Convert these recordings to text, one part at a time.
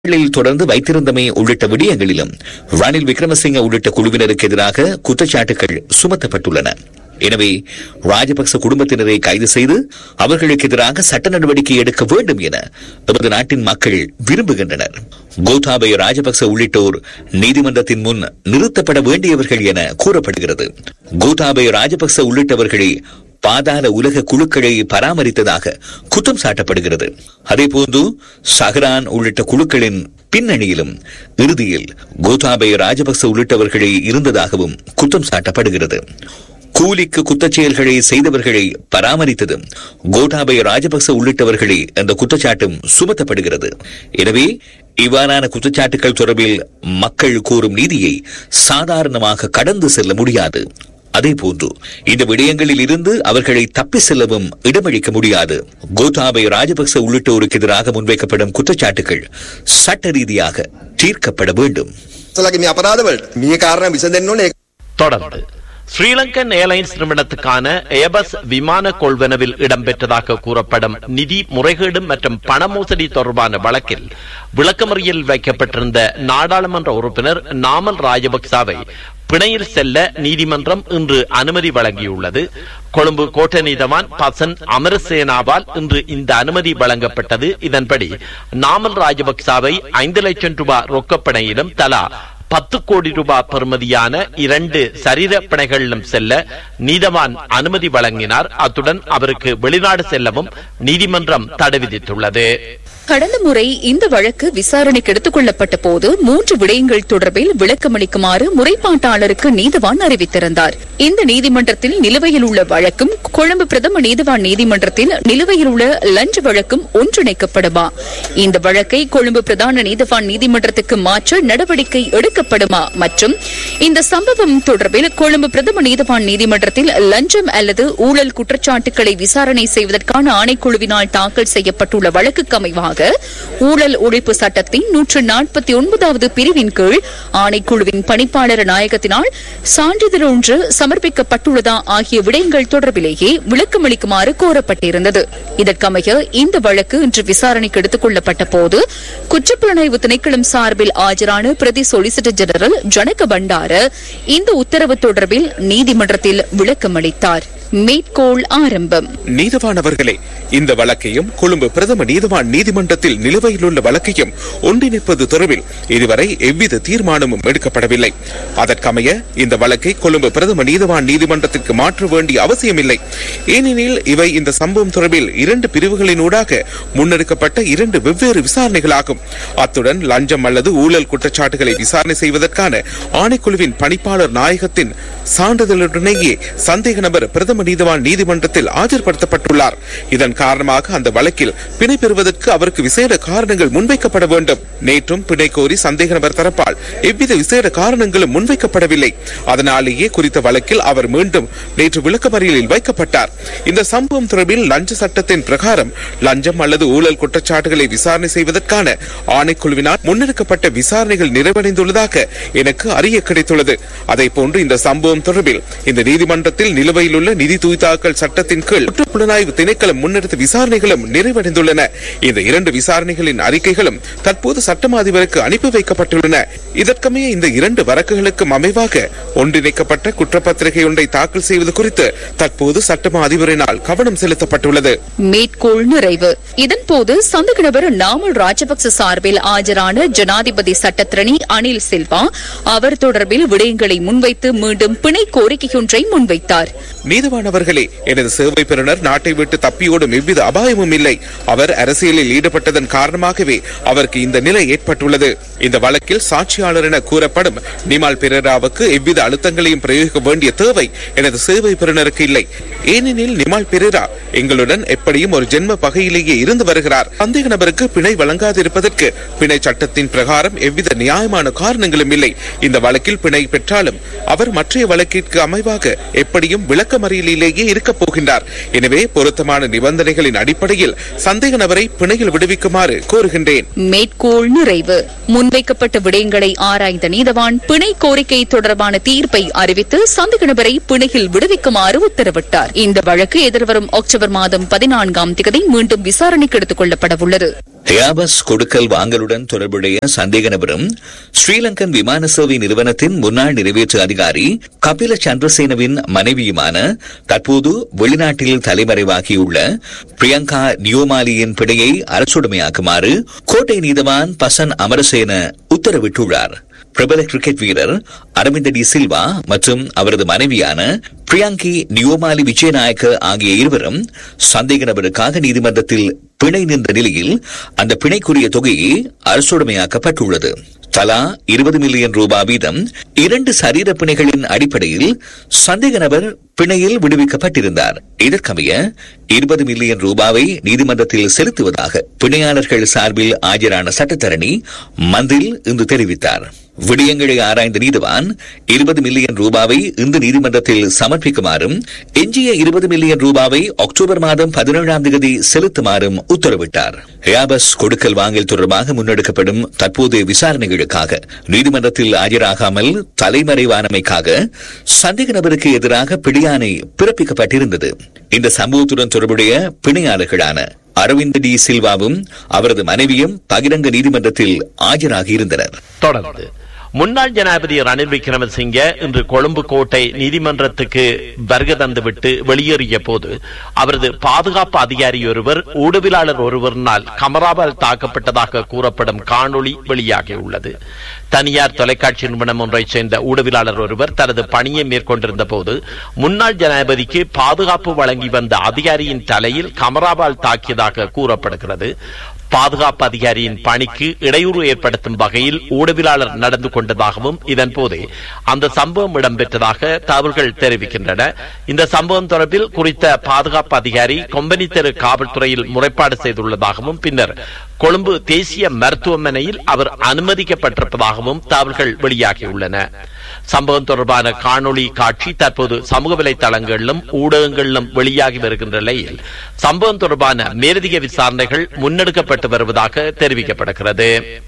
களில் தொடர்ந்து வைத்திருந்தமை உள்ளிட்ட விடயங்களிலும் ரணில் விக்ரமசிங்க உள்ளிட்ட குழுவினருக்கு எதிராக குற்றச்சாட்டுகள் சுமத்தப்பட்டுள்ளன எனவே ராஜபக்ச குடும்பத்தினரை கைது செய்து அவர்களுக்கு எதிராக சட்ட நடவடிக்கை எடுக்க வேண்டும் என எமது நாட்டின் மக்கள் விரும்புகின்றனர் கோட்டாபய ராஜபக்ச உள்ளிட்டோர் நீதிமன்றத்தின் முன் நிறுத்தப்பட வேண்டியவர்கள் என கூறப்படுகிறது கோட்டாபய ராஜபக்ச உள்ளிட்டவர்களை பாதாள உலக குழுக்களை பராமரித்ததாக குற்றம் சாட்டப்படுகிறது அதேபோன்று சஹரான் உள்ளிட்ட குழுக்களின் பின்னணியிலும் இறுதியில் கோட்டாபய ராஜபக்ச உள்ளிட்டவர்களே இருந்ததாகவும் குற்றம் சாட்டப்படுகிறது கூலிக்கு குற்றச் செயல்களை செய்தவர்களை பராமரித்ததும் கோட்டாபய ராஜபக்ச உள்ளிட்டவர்களே என்ற குற்றச்சாட்டும் சுமத்தப்படுகிறது எனவே இவ்வாறான குற்றச்சாட்டுகள் தொடர்பில் மக்கள் கூறும் நீதியை சாதாரணமாக கடந்து செல்ல முடியாது அதேபோன்று இந்த விடயங்களில் இருந்து அவர்களை தப்பி செல்லவும் இடமளிக்க முடியாது கோட்டாபய ராஜபக்ச உள்ளிட்டோருக்கு எதிராக முன்வைக்கப்படும் குற்றச்சாட்டுகள் சட்ட ரீதியாக தீர்க்கப்பட வேண்டும் සලගේ මේ අපරාධවලට මේ කාරණ විසඳෙන්න ඕනේ தொடர்ந்து ஸ்ரீலங்கன் ஏர்லைன்ஸ் நிறுவனத்துக்கான ஏபஸ் விமான கொள்வனவில் இடம்பெற்றதாக கூறப்படும் நிதி முறைகேடு மற்றும் பண மோசடி தொடர்பான வழக்கில் விளக்கமறியல் வைக்கப்பட்டிருந்த நாடாளுமன்ற உறுப்பினர் நாமல் ராஜபக்சாவை பிணையில் செல்ல நீதிமன்றம் இன்று அனுமதி வழங்கியுள்ளது கொழும்பு கோட்ட நீதவான் பசன் அமரசேனாவால் இன்று இந்த அனுமதி வழங்கப்பட்டது இதன்படி நாமல் ராஜபக்சாவை ஐந்து லட்சம் ரூபாய் ரொக்கப்பணையிலும் தலா பத்து கோடி ரூபாய் பெறுமதியான இரண்டு சரீர பிணைகளிலும் செல்ல நீதவான் அனுமதி வழங்கினார் அத்துடன் அவருக்கு வெளிநாடு செல்லவும் நீதிமன்றம் தடை விதித்துள்ளது கடந்த முறை இந்த வழக்கு விசாரணைக்கு எடுத்துக் கொள்ளப்பட்ட போது மூன்று விடயங்கள் தொடர்பில் விளக்கமளிக்குமாறு முறைப்பாட்டாளருக்கு நீதவான் அறிவித்திருந்தார் இந்த நீதிமன்றத்தில் நிலுவையில் உள்ள வழக்கும் கொழும்பு பிரதம நீதிவான் நீதிமன்றத்தில் நிலுவையில் உள்ள லஞ்ச வழக்கும் ஒன்றிணைக்கப்படுமா இந்த வழக்கை கொழும்பு பிரதான நீதிவான் நீதிமன்றத்துக்கு மாற்ற நடவடிக்கை எடுக்கப்படுமா மற்றும் இந்த சம்பவம் தொடர்பில் கொழும்பு பிரதம நீதிவான் நீதிமன்றத்தில் லஞ்சம் அல்லது ஊழல் குற்றச்சாட்டுகளை விசாரணை செய்வதற்கான ஆணைக்குழுவினால் தாக்கல் செய்யப்பட்டுள்ள வழக்குக்கு அமைவாக ஊழல் ஒழிப்பு சட்டத்தின் நூற்று நாற்பத்தி ஒன்பதாவது பிரிவின் கீழ் ஆணைக்குழுவின் பணிப்பாளர் நாயகத்தினால் சான்றிதழ் ஒன்று சமர்ப்பிக்கப்பட்டுள்ளதா ஆகிய விடயங்கள் தொடர்பிலேயே விளக்கமளிக்குமாறு கோரப்பட்டிருந்தது இதற்கமைய இந்த வழக்கு இன்று விசாரணைக்கு எடுத்துக் கொள்ளப்பட்ட போது குற்றப்புலனாய்வு திணைக்களம் சார்பில் ஆஜரான பிரதி சொலிசிட்டர் ஜெனரல் ஜனக பண்டார இந்த உத்தரவு தொடர்பில் நீதிமன்றத்தில் விளக்கமளித்தார் மேற்கோள் ஆரம்பம் நீதவான் அவர்களே இந்த வழக்கையும் கொழும்பு பிரதம நீதவான் நீதிமன்றத்தில் நிலுவையில் உள்ள வழக்கையும் ஒன்றிணைப்பது தொடர்பில் இதுவரை எவ்வித தீர்மானமும் எடுக்கப்படவில்லை அதற்கமைய இந்த வழக்கை கொழும்பு பிரதம நீதவான் நீதிமன்றத்திற்கு மாற்ற வேண்டிய அவசியமில்லை ஏனெனில் இவை இந்த சம்பவம் தொடர்பில் இரண்டு பிரிவுகளினூடாக முன்னெடுக்கப்பட்ட இரண்டு வெவ்வேறு விசாரணைகளாகும் அத்துடன் லஞ்சம் அல்லது ஊழல் குற்றச்சாட்டுகளை விசாரணை செய்வதற்கான ஆணைக்குழுவின் பணிப்பாளர் நாயகத்தின் சான்றிதழுடனேயே சந்தேக நபர் பிரதம நீதிவான் நீதிமன்றத்தில் ஆஜர்படுத்தப்பட்டுள்ளார் இதன் காரணமாக அந்த வழக்கில் பிணை பெறுவதற்கு அவருக்கு விசேட காரணங்கள் முன்வைக்கப்பட வேண்டும் நேற்றும் பிணை கோரி சந்தேக நபர் தரப்பால் எவ்வித விசேட காரணங்களும் முன்வைக்கப்படவில்லை அதனாலேயே குறித்த வழக்கில் அவர் மீண்டும் நேற்று விளக்கமறியலில் வைக்கப்பட்டார் இந்த சம்பவம் தொடர்பில் லஞ்ச சட்டத்தின் பிரகாரம் லஞ்சம் அல்லது ஊழல் குற்றச்சாட்டுகளை விசாரணை செய்வதற்கான ஆணைக்குழுவினால் முன்னெடுக்கப்பட்ட விசாரணைகள் நிறைவடைந்துள்ளதாக எனக்கு அறிய கிடைத்துள்ளது அதே போன்று இந்த சம்பவம் தொடர்பில் இந்த நீதிமன்றத்தில் நிலுவையில் உள்ள நிதி தூய்தாக்கல் சட்டத்தின் கீழ் குற்றப்புலனாய்வு திணைக்களம் முன்னெடுத்த விசாரணைகளும் நிறைவடைந்துள்ளன இந்த இரண்டு விசாரணைகளின் அறிக்கைகளும் தற்போது சட்டமா அதிபருக்கு அனுப்பி வைக்கப்பட்டுள்ளன இதற்கமைய இந்த இரண்டு வழக்குகளுக்கும் அமைவாக ஒன்றிணைக்கப்பட்ட குற்றப்பத்திரிகை ஒன்றை தாக்கல் செய்வது குறித்து தற்போது சட்டமா அதிபரினால் கவனம் செலுத்தப்பட்டுள்ளது மேற்கோள் நிறைவு இதன்போது சந்தேக நபர் நாமல் ராஜபக்ச சார்பில் ஆஜரான ஜனாதிபதி சட்டத்திரணி அனில் சில்வா அவர் தொடர்பில் விடயங்களை முன்வைத்து மீண்டும் பிணை கோரிக்கையொன்றை முன்வைத்தார் நீதிவான் அவர்களே எனது சேவை பெறுநர் நாட்டை விட்டு தப்பியோடும் எவ்வித அபாயமும் இல்லை அவர் அரசியலில் ஈடுபட்டதன் காரணமாகவே அவருக்கு இந்த நிலை ஏற்பட்டுள்ளது இந்த வழக்கில் சாட்சியாளர் என கூறப்படும் நிமால் பெரேராவுக்கு எவ்வித அழுத்தங்களையும் பிரயோகிக்க வேண்டிய தேவை எனது சேவை பெறுநருக்கு இல்லை ஏனெனில் நிமால் பெரேரா எங்களுடன் எப்படியும் ஒரு ஜென்ம பகையிலேயே இருந்து வருகிறார் சந்தேக நபருக்கு பிணை வழங்காதிருப்பதற்கு பிணை சட்டத்தின் பிரகாரம் எவ்வித நியாயமான காரணங்களும் இல்லை இந்த வழக்கில் பிணை பெற்றாலும் அவர் மற்றைய வழக்கிற்கு அமைவாக எப்படியும் விளக்கமறியலிலேயே இருக்கப் போகின்றார் எனவே பொருத்தமான நிபந்தனை நிபந்தனைகளின் அடிப்படையில் சந்தேக நபரை பிணையில் விடுவிக்குமாறு கோருகின்றேன் மேற்கோள் நிறைவு முன்வைக்கப்பட்ட விடயங்களை ஆராய்ந்த நீதவான் பிணை கோரிக்கை தொடர்பான தீர்ப்பை அறிவித்து சந்தேக நபரை பிணையில் விடுவிக்குமாறு உத்தரவிட்டார் இந்த வழக்கு எதிர்வரும் அக்டோபர் மாதம் பதினான்காம் தேதி மீண்டும் விசாரணைக்கு எடுத்துக் கொள்ளப்பட உள்ளது ஹியாபஸ் கொடுக்கல் வாங்கலுடன் தொடர்புடைய சந்தேக நபரும் ஸ்ரீலங்கன் விமான சேவை நிறுவனத்தின் முன்னாள் நிறைவேற்று அதிகாரி கபில சந்திரசேனவின் மனைவியுமான தற்போது வெளிநாட்டில் தலைமறைவாகியுள்ள பிரியங்கா நியோமாலியின் பிணையை அரசுடைமையாக்குமாறு கோட்டை நீதவான் பசன் அமரசேன உத்தரவிட்டுள்ளார் பிரபல கிரிக்கெட் வீரர் அரவிந்த டி சில்வா மற்றும் அவரது மனைவியான பிரியாங்கி நியோமாலி விஜயநாயக்க ஆகிய இருவரும் சந்தேக நபருக்காக நீதிமன்றத்தில் பிணை நின்ற நிலையில் அந்த பிணைக்குரிய தொகையை அரசுடைமையாக்கப்பட்டுள்ளது தலா இருபது மில்லியன் ரூபாய் வீதம் இரண்டு சரீர பிணைகளின் அடிப்படையில் சந்தேக நபர் பிணையில் விடுவிக்கப்பட்டிருந்தார் இதற்கமைய இருபது மில்லியன் ரூபாவை நீதிமன்றத்தில் செலுத்துவதாக பிணையாளர்கள் சார்பில் ஆஜரான சட்டத்தரணி மந்தில் இன்று தெரிவித்தார் விடயங்களை ஆராய்ந்த நீதிவான் இருபது மில்லியன் ரூபாவை இந்த நீதிமன்றத்தில் சமர்ப்பிக்குமாறும் எஞ்சிய இருபது மில்லியன் ரூபாவை அக்டோபர் மாதம் பதினேழாம் தேதி செலுத்துமாறும் உத்தரவிட்டார் ஹியாபஸ் கொடுக்கல் வாங்கல் தொடர்பாக முன்னெடுக்கப்படும் தற்போதைய விசாரணைகளுக்காக நீதிமன்றத்தில் ஆஜராகாமல் தலைமறைவானமைக்காக சந்தேக நபருக்கு எதிராக பிடியாணை பிறப்பிக்கப்பட்டிருந்தது இந்த சம்பவத்துடன் தொடர்புடைய பிணையாளர்களான அரவிந்த் டி சில்வாவும் அவரது மனைவியும் பகிரங்க நீதிமன்றத்தில் ஆஜராகியிருந்தனர் தொடர்ந்து முன்னாள் ஜனாதிபதி ரணில் விக்ரமசிங்க இன்று கொழும்பு கோட்டை நீதிமன்றத்துக்கு வருகை தந்துவிட்டு வெளியேறிய போது அவரது பாதுகாப்பு அதிகாரி ஒருவர் ஊடகவியலாளர் ஒருவரினால் கமராவால் தாக்கப்பட்டதாக கூறப்படும் காணொளி வெளியாகியுள்ளது தனியார் தொலைக்காட்சி நிறுவனம் ஒன்றைச் சேர்ந்த ஊடகவியலாளர் ஒருவர் தனது பணியை மேற்கொண்டிருந்த போது முன்னாள் ஜனாதிபதிக்கு பாதுகாப்பு வழங்கி வந்த அதிகாரியின் தலையில் கமராவால் தாக்கியதாக கூறப்படுகிறது பாதுகாப்பு அதிகாரியின் பணிக்கு இடையூறு ஏற்படுத்தும் வகையில் ஊடகவியலாளர் நடந்து கொண்டதாகவும் இதன் போது அந்த சம்பவம் இடம்பெற்றதாக தகவல்கள் தெரிவிக்கின்றன இந்த சம்பவம் தொடர்பில் குறித்த பாதுகாப்பு அதிகாரி கொம்பனி தெரு காவல்துறையில் முறைப்பாடு செய்துள்ளதாகவும் பின்னர் கொழும்பு தேசிய மருத்துவமனையில் அவர் அனுமதிக்கப்பட்டிருப்பதாகவும் தகவல்கள் வெளியாகியுள்ளன சம்பவம் தொடர்பான காணொளி காட்சி தற்போது சமூக வலைதளங்களிலும் ஊடகங்களிலும் வெளியாகி வருகின்ற நிலையில் சம்பவம் தொடர்பான மேலதிக விசாரணைகள் முன்னெடுக்கப்பட்டு வருவதாக தெரிவிக்கப்படுகிறது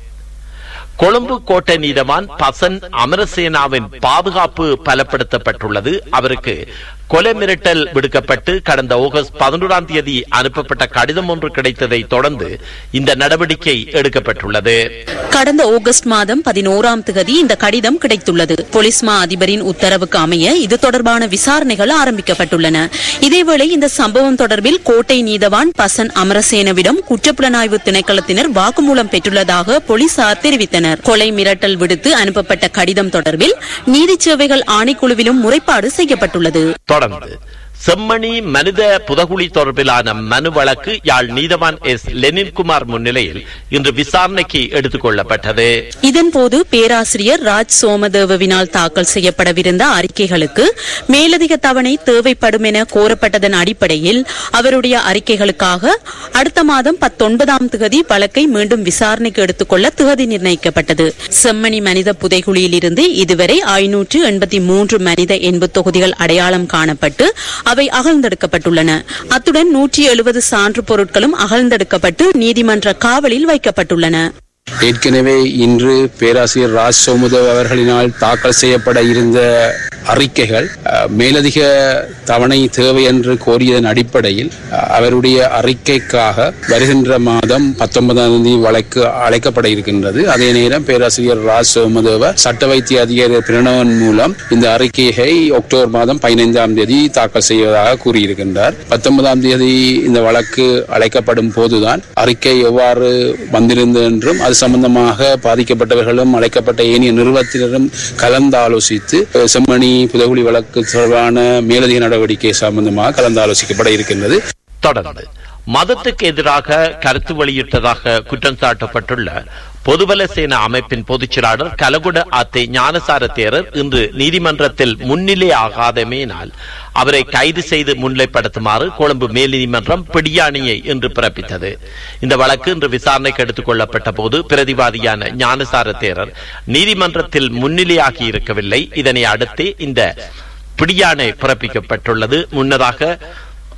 கொழும்பு கோட்டை நீதவான் பசன் அமரசேனாவின் பாதுகாப்பு பலப்படுத்தப்பட்டுள்ளது அவருக்கு கொலை மிரட்டல் விடுக்கப்பட்டு கடந்த ஆகஸ்ட் பதினோராம் தேதி அனுப்பப்பட்ட கடிதம் ஒன்று கிடைத்ததை தொடர்ந்து இந்த நடவடிக்கை எடுக்கப்பட்டுள்ளது கடந்த ஆகஸ்ட் மாதம் பதினோராம் தேதி இந்த கடிதம் கிடைத்துள்ளது போலீஸ் மா அதிபரின் உத்தரவுக்கு அமைய இது தொடர்பான விசாரணைகள் ஆரம்பிக்கப்பட்டுள்ளன இதேவேளை இந்த சம்பவம் தொடர்பில் கோட்டை நீதவான் பசன் அமரசேனவிடம் குற்றப்புலனாய்வு திணைக்களத்தினர் வாக்குமூலம் பெற்றுள்ளதாக போலீசார் தெரிவித்தனர் கொலை மிரட்டல் விடுத்து அனுப்பப்பட்ட கடிதம் தொடர்பில் நீதி சேவைகள் ஆணைக்குழுவிலும் முறைப்பாடு செய்யப்பட்டுள்ளது தொடர்ந்து செம்மணி மனித புதகுழி தொடர்பிலான மனு வழக்கு யாழ் நீதவான் எஸ் லெனின்குமார் முன்னிலையில் இன்று விசாரணைக்கு எடுத்துக் கொள்ளப்பட்டது இதன்போது பேராசிரியர் ராஜ் சோமதேவவினால் தாக்கல் செய்யப்படவிருந்த அறிக்கைகளுக்கு மேலதிக தவணை தேவைப்படும் என கோரப்பட்டதன் அடிப்படையில் அவருடைய அறிக்கைகளுக்காக அடுத்த மாதம் பத்தொன்பதாம் தேதி வழக்கை மீண்டும் விசாரணைக்கு எடுத்துக்கொள்ள தேதி நிர்ணயிக்கப்பட்டது செம்மணி மனித புதைகுழியில் இருந்து இதுவரை ஐநூற்று எண்பத்தி மூன்று மனித எண்பு தொகுதிகள் அடையாளம் காணப்பட்டு அவை அகழ்ந்தெடுக்கப்பட்டுள்ளன அத்துடன் நூற்றி எழுபது சான்று பொருட்களும் அகழ்ந்தெடுக்கப்பட்டு நீதிமன்ற காவலில் வைக்கப்பட்டுள்ளன ஏற்கனவே இன்று பேராசிரியர் ராஜ் சோமுதவ் அவர்களினால் தாக்கல் செய்யப்பட இருந்த அறிக்கைகள் அஹ், மேலதிக தவணை தேவை என்று கோரியதன் அடிப்படையில் அஹ், அவருடைய அறிக்கைக்காக வருகின்ற மாதம் பத்தொன்பதாம் தேதி வழக்கு அழைக்கப்பட இருக்கின்றது அதே நேரம் பேராசிரியர் ராஜ் சோமுதவ சட்ட வைத்திய அதிகாரி பிரணவன் மூலம் இந்த அறிக்கையை அக்டோபர் மாதம் பதினைந்தாம் தேதி தாக்கல் செய்வதாக கூறியிருக்கின்றார் பத்தொன்பதாம் தேதி இந்த வழக்கு அழைக்கப்படும் போதுதான் அறிக்கை எவ்வாறு வந்திருந்தது என்றும் அது சம்பந்தமாக பாதிக்கப்பட்டவர்களும் அழைக்கப்பட்ட ஏனைய நிறுவனத்தினரும் கலந்தாலோசித்து அஹ், செம்மணி புதகுழி வழக்கு தொடர்பான மேலதிக நடவடிக்கை சம்பந்தமாக கலந்தாலோசிக்கப்பட இருக்கின்றது தொடர்ந்து மதத்துக்கு எதிராக கருத்து வெளியிட்டதாக குற்றம் சாட்டப்பட்டுள்ள பொதுபல சேனா அமைப்பின் பொதுச்செயலாளர் கலகுட ஆத்தை ஞானசார தேரர் இன்று நீதிமன்றத்தில் முன்னிலை ஆகாதமேனால் அவரை கைது செய்து முன்னிலைப்படுத்துமாறு கொழும்பு மேல் நீதிமன்றம் பிடியாணியை இன்று பிறப்பித்தது இந்த வழக்கு இன்று விசாரணைக்கு எடுத்துக் கொள்ளப்பட்ட போது பிரதிவாதியான ஞானசார தேரர் நீதிமன்றத்தில் முன்னிலையாகி இருக்கவில்லை இதனை அடுத்தே இந்த பிடியாணை பிறப்பிக்கப்பட்டுள்ளது முன்னதாக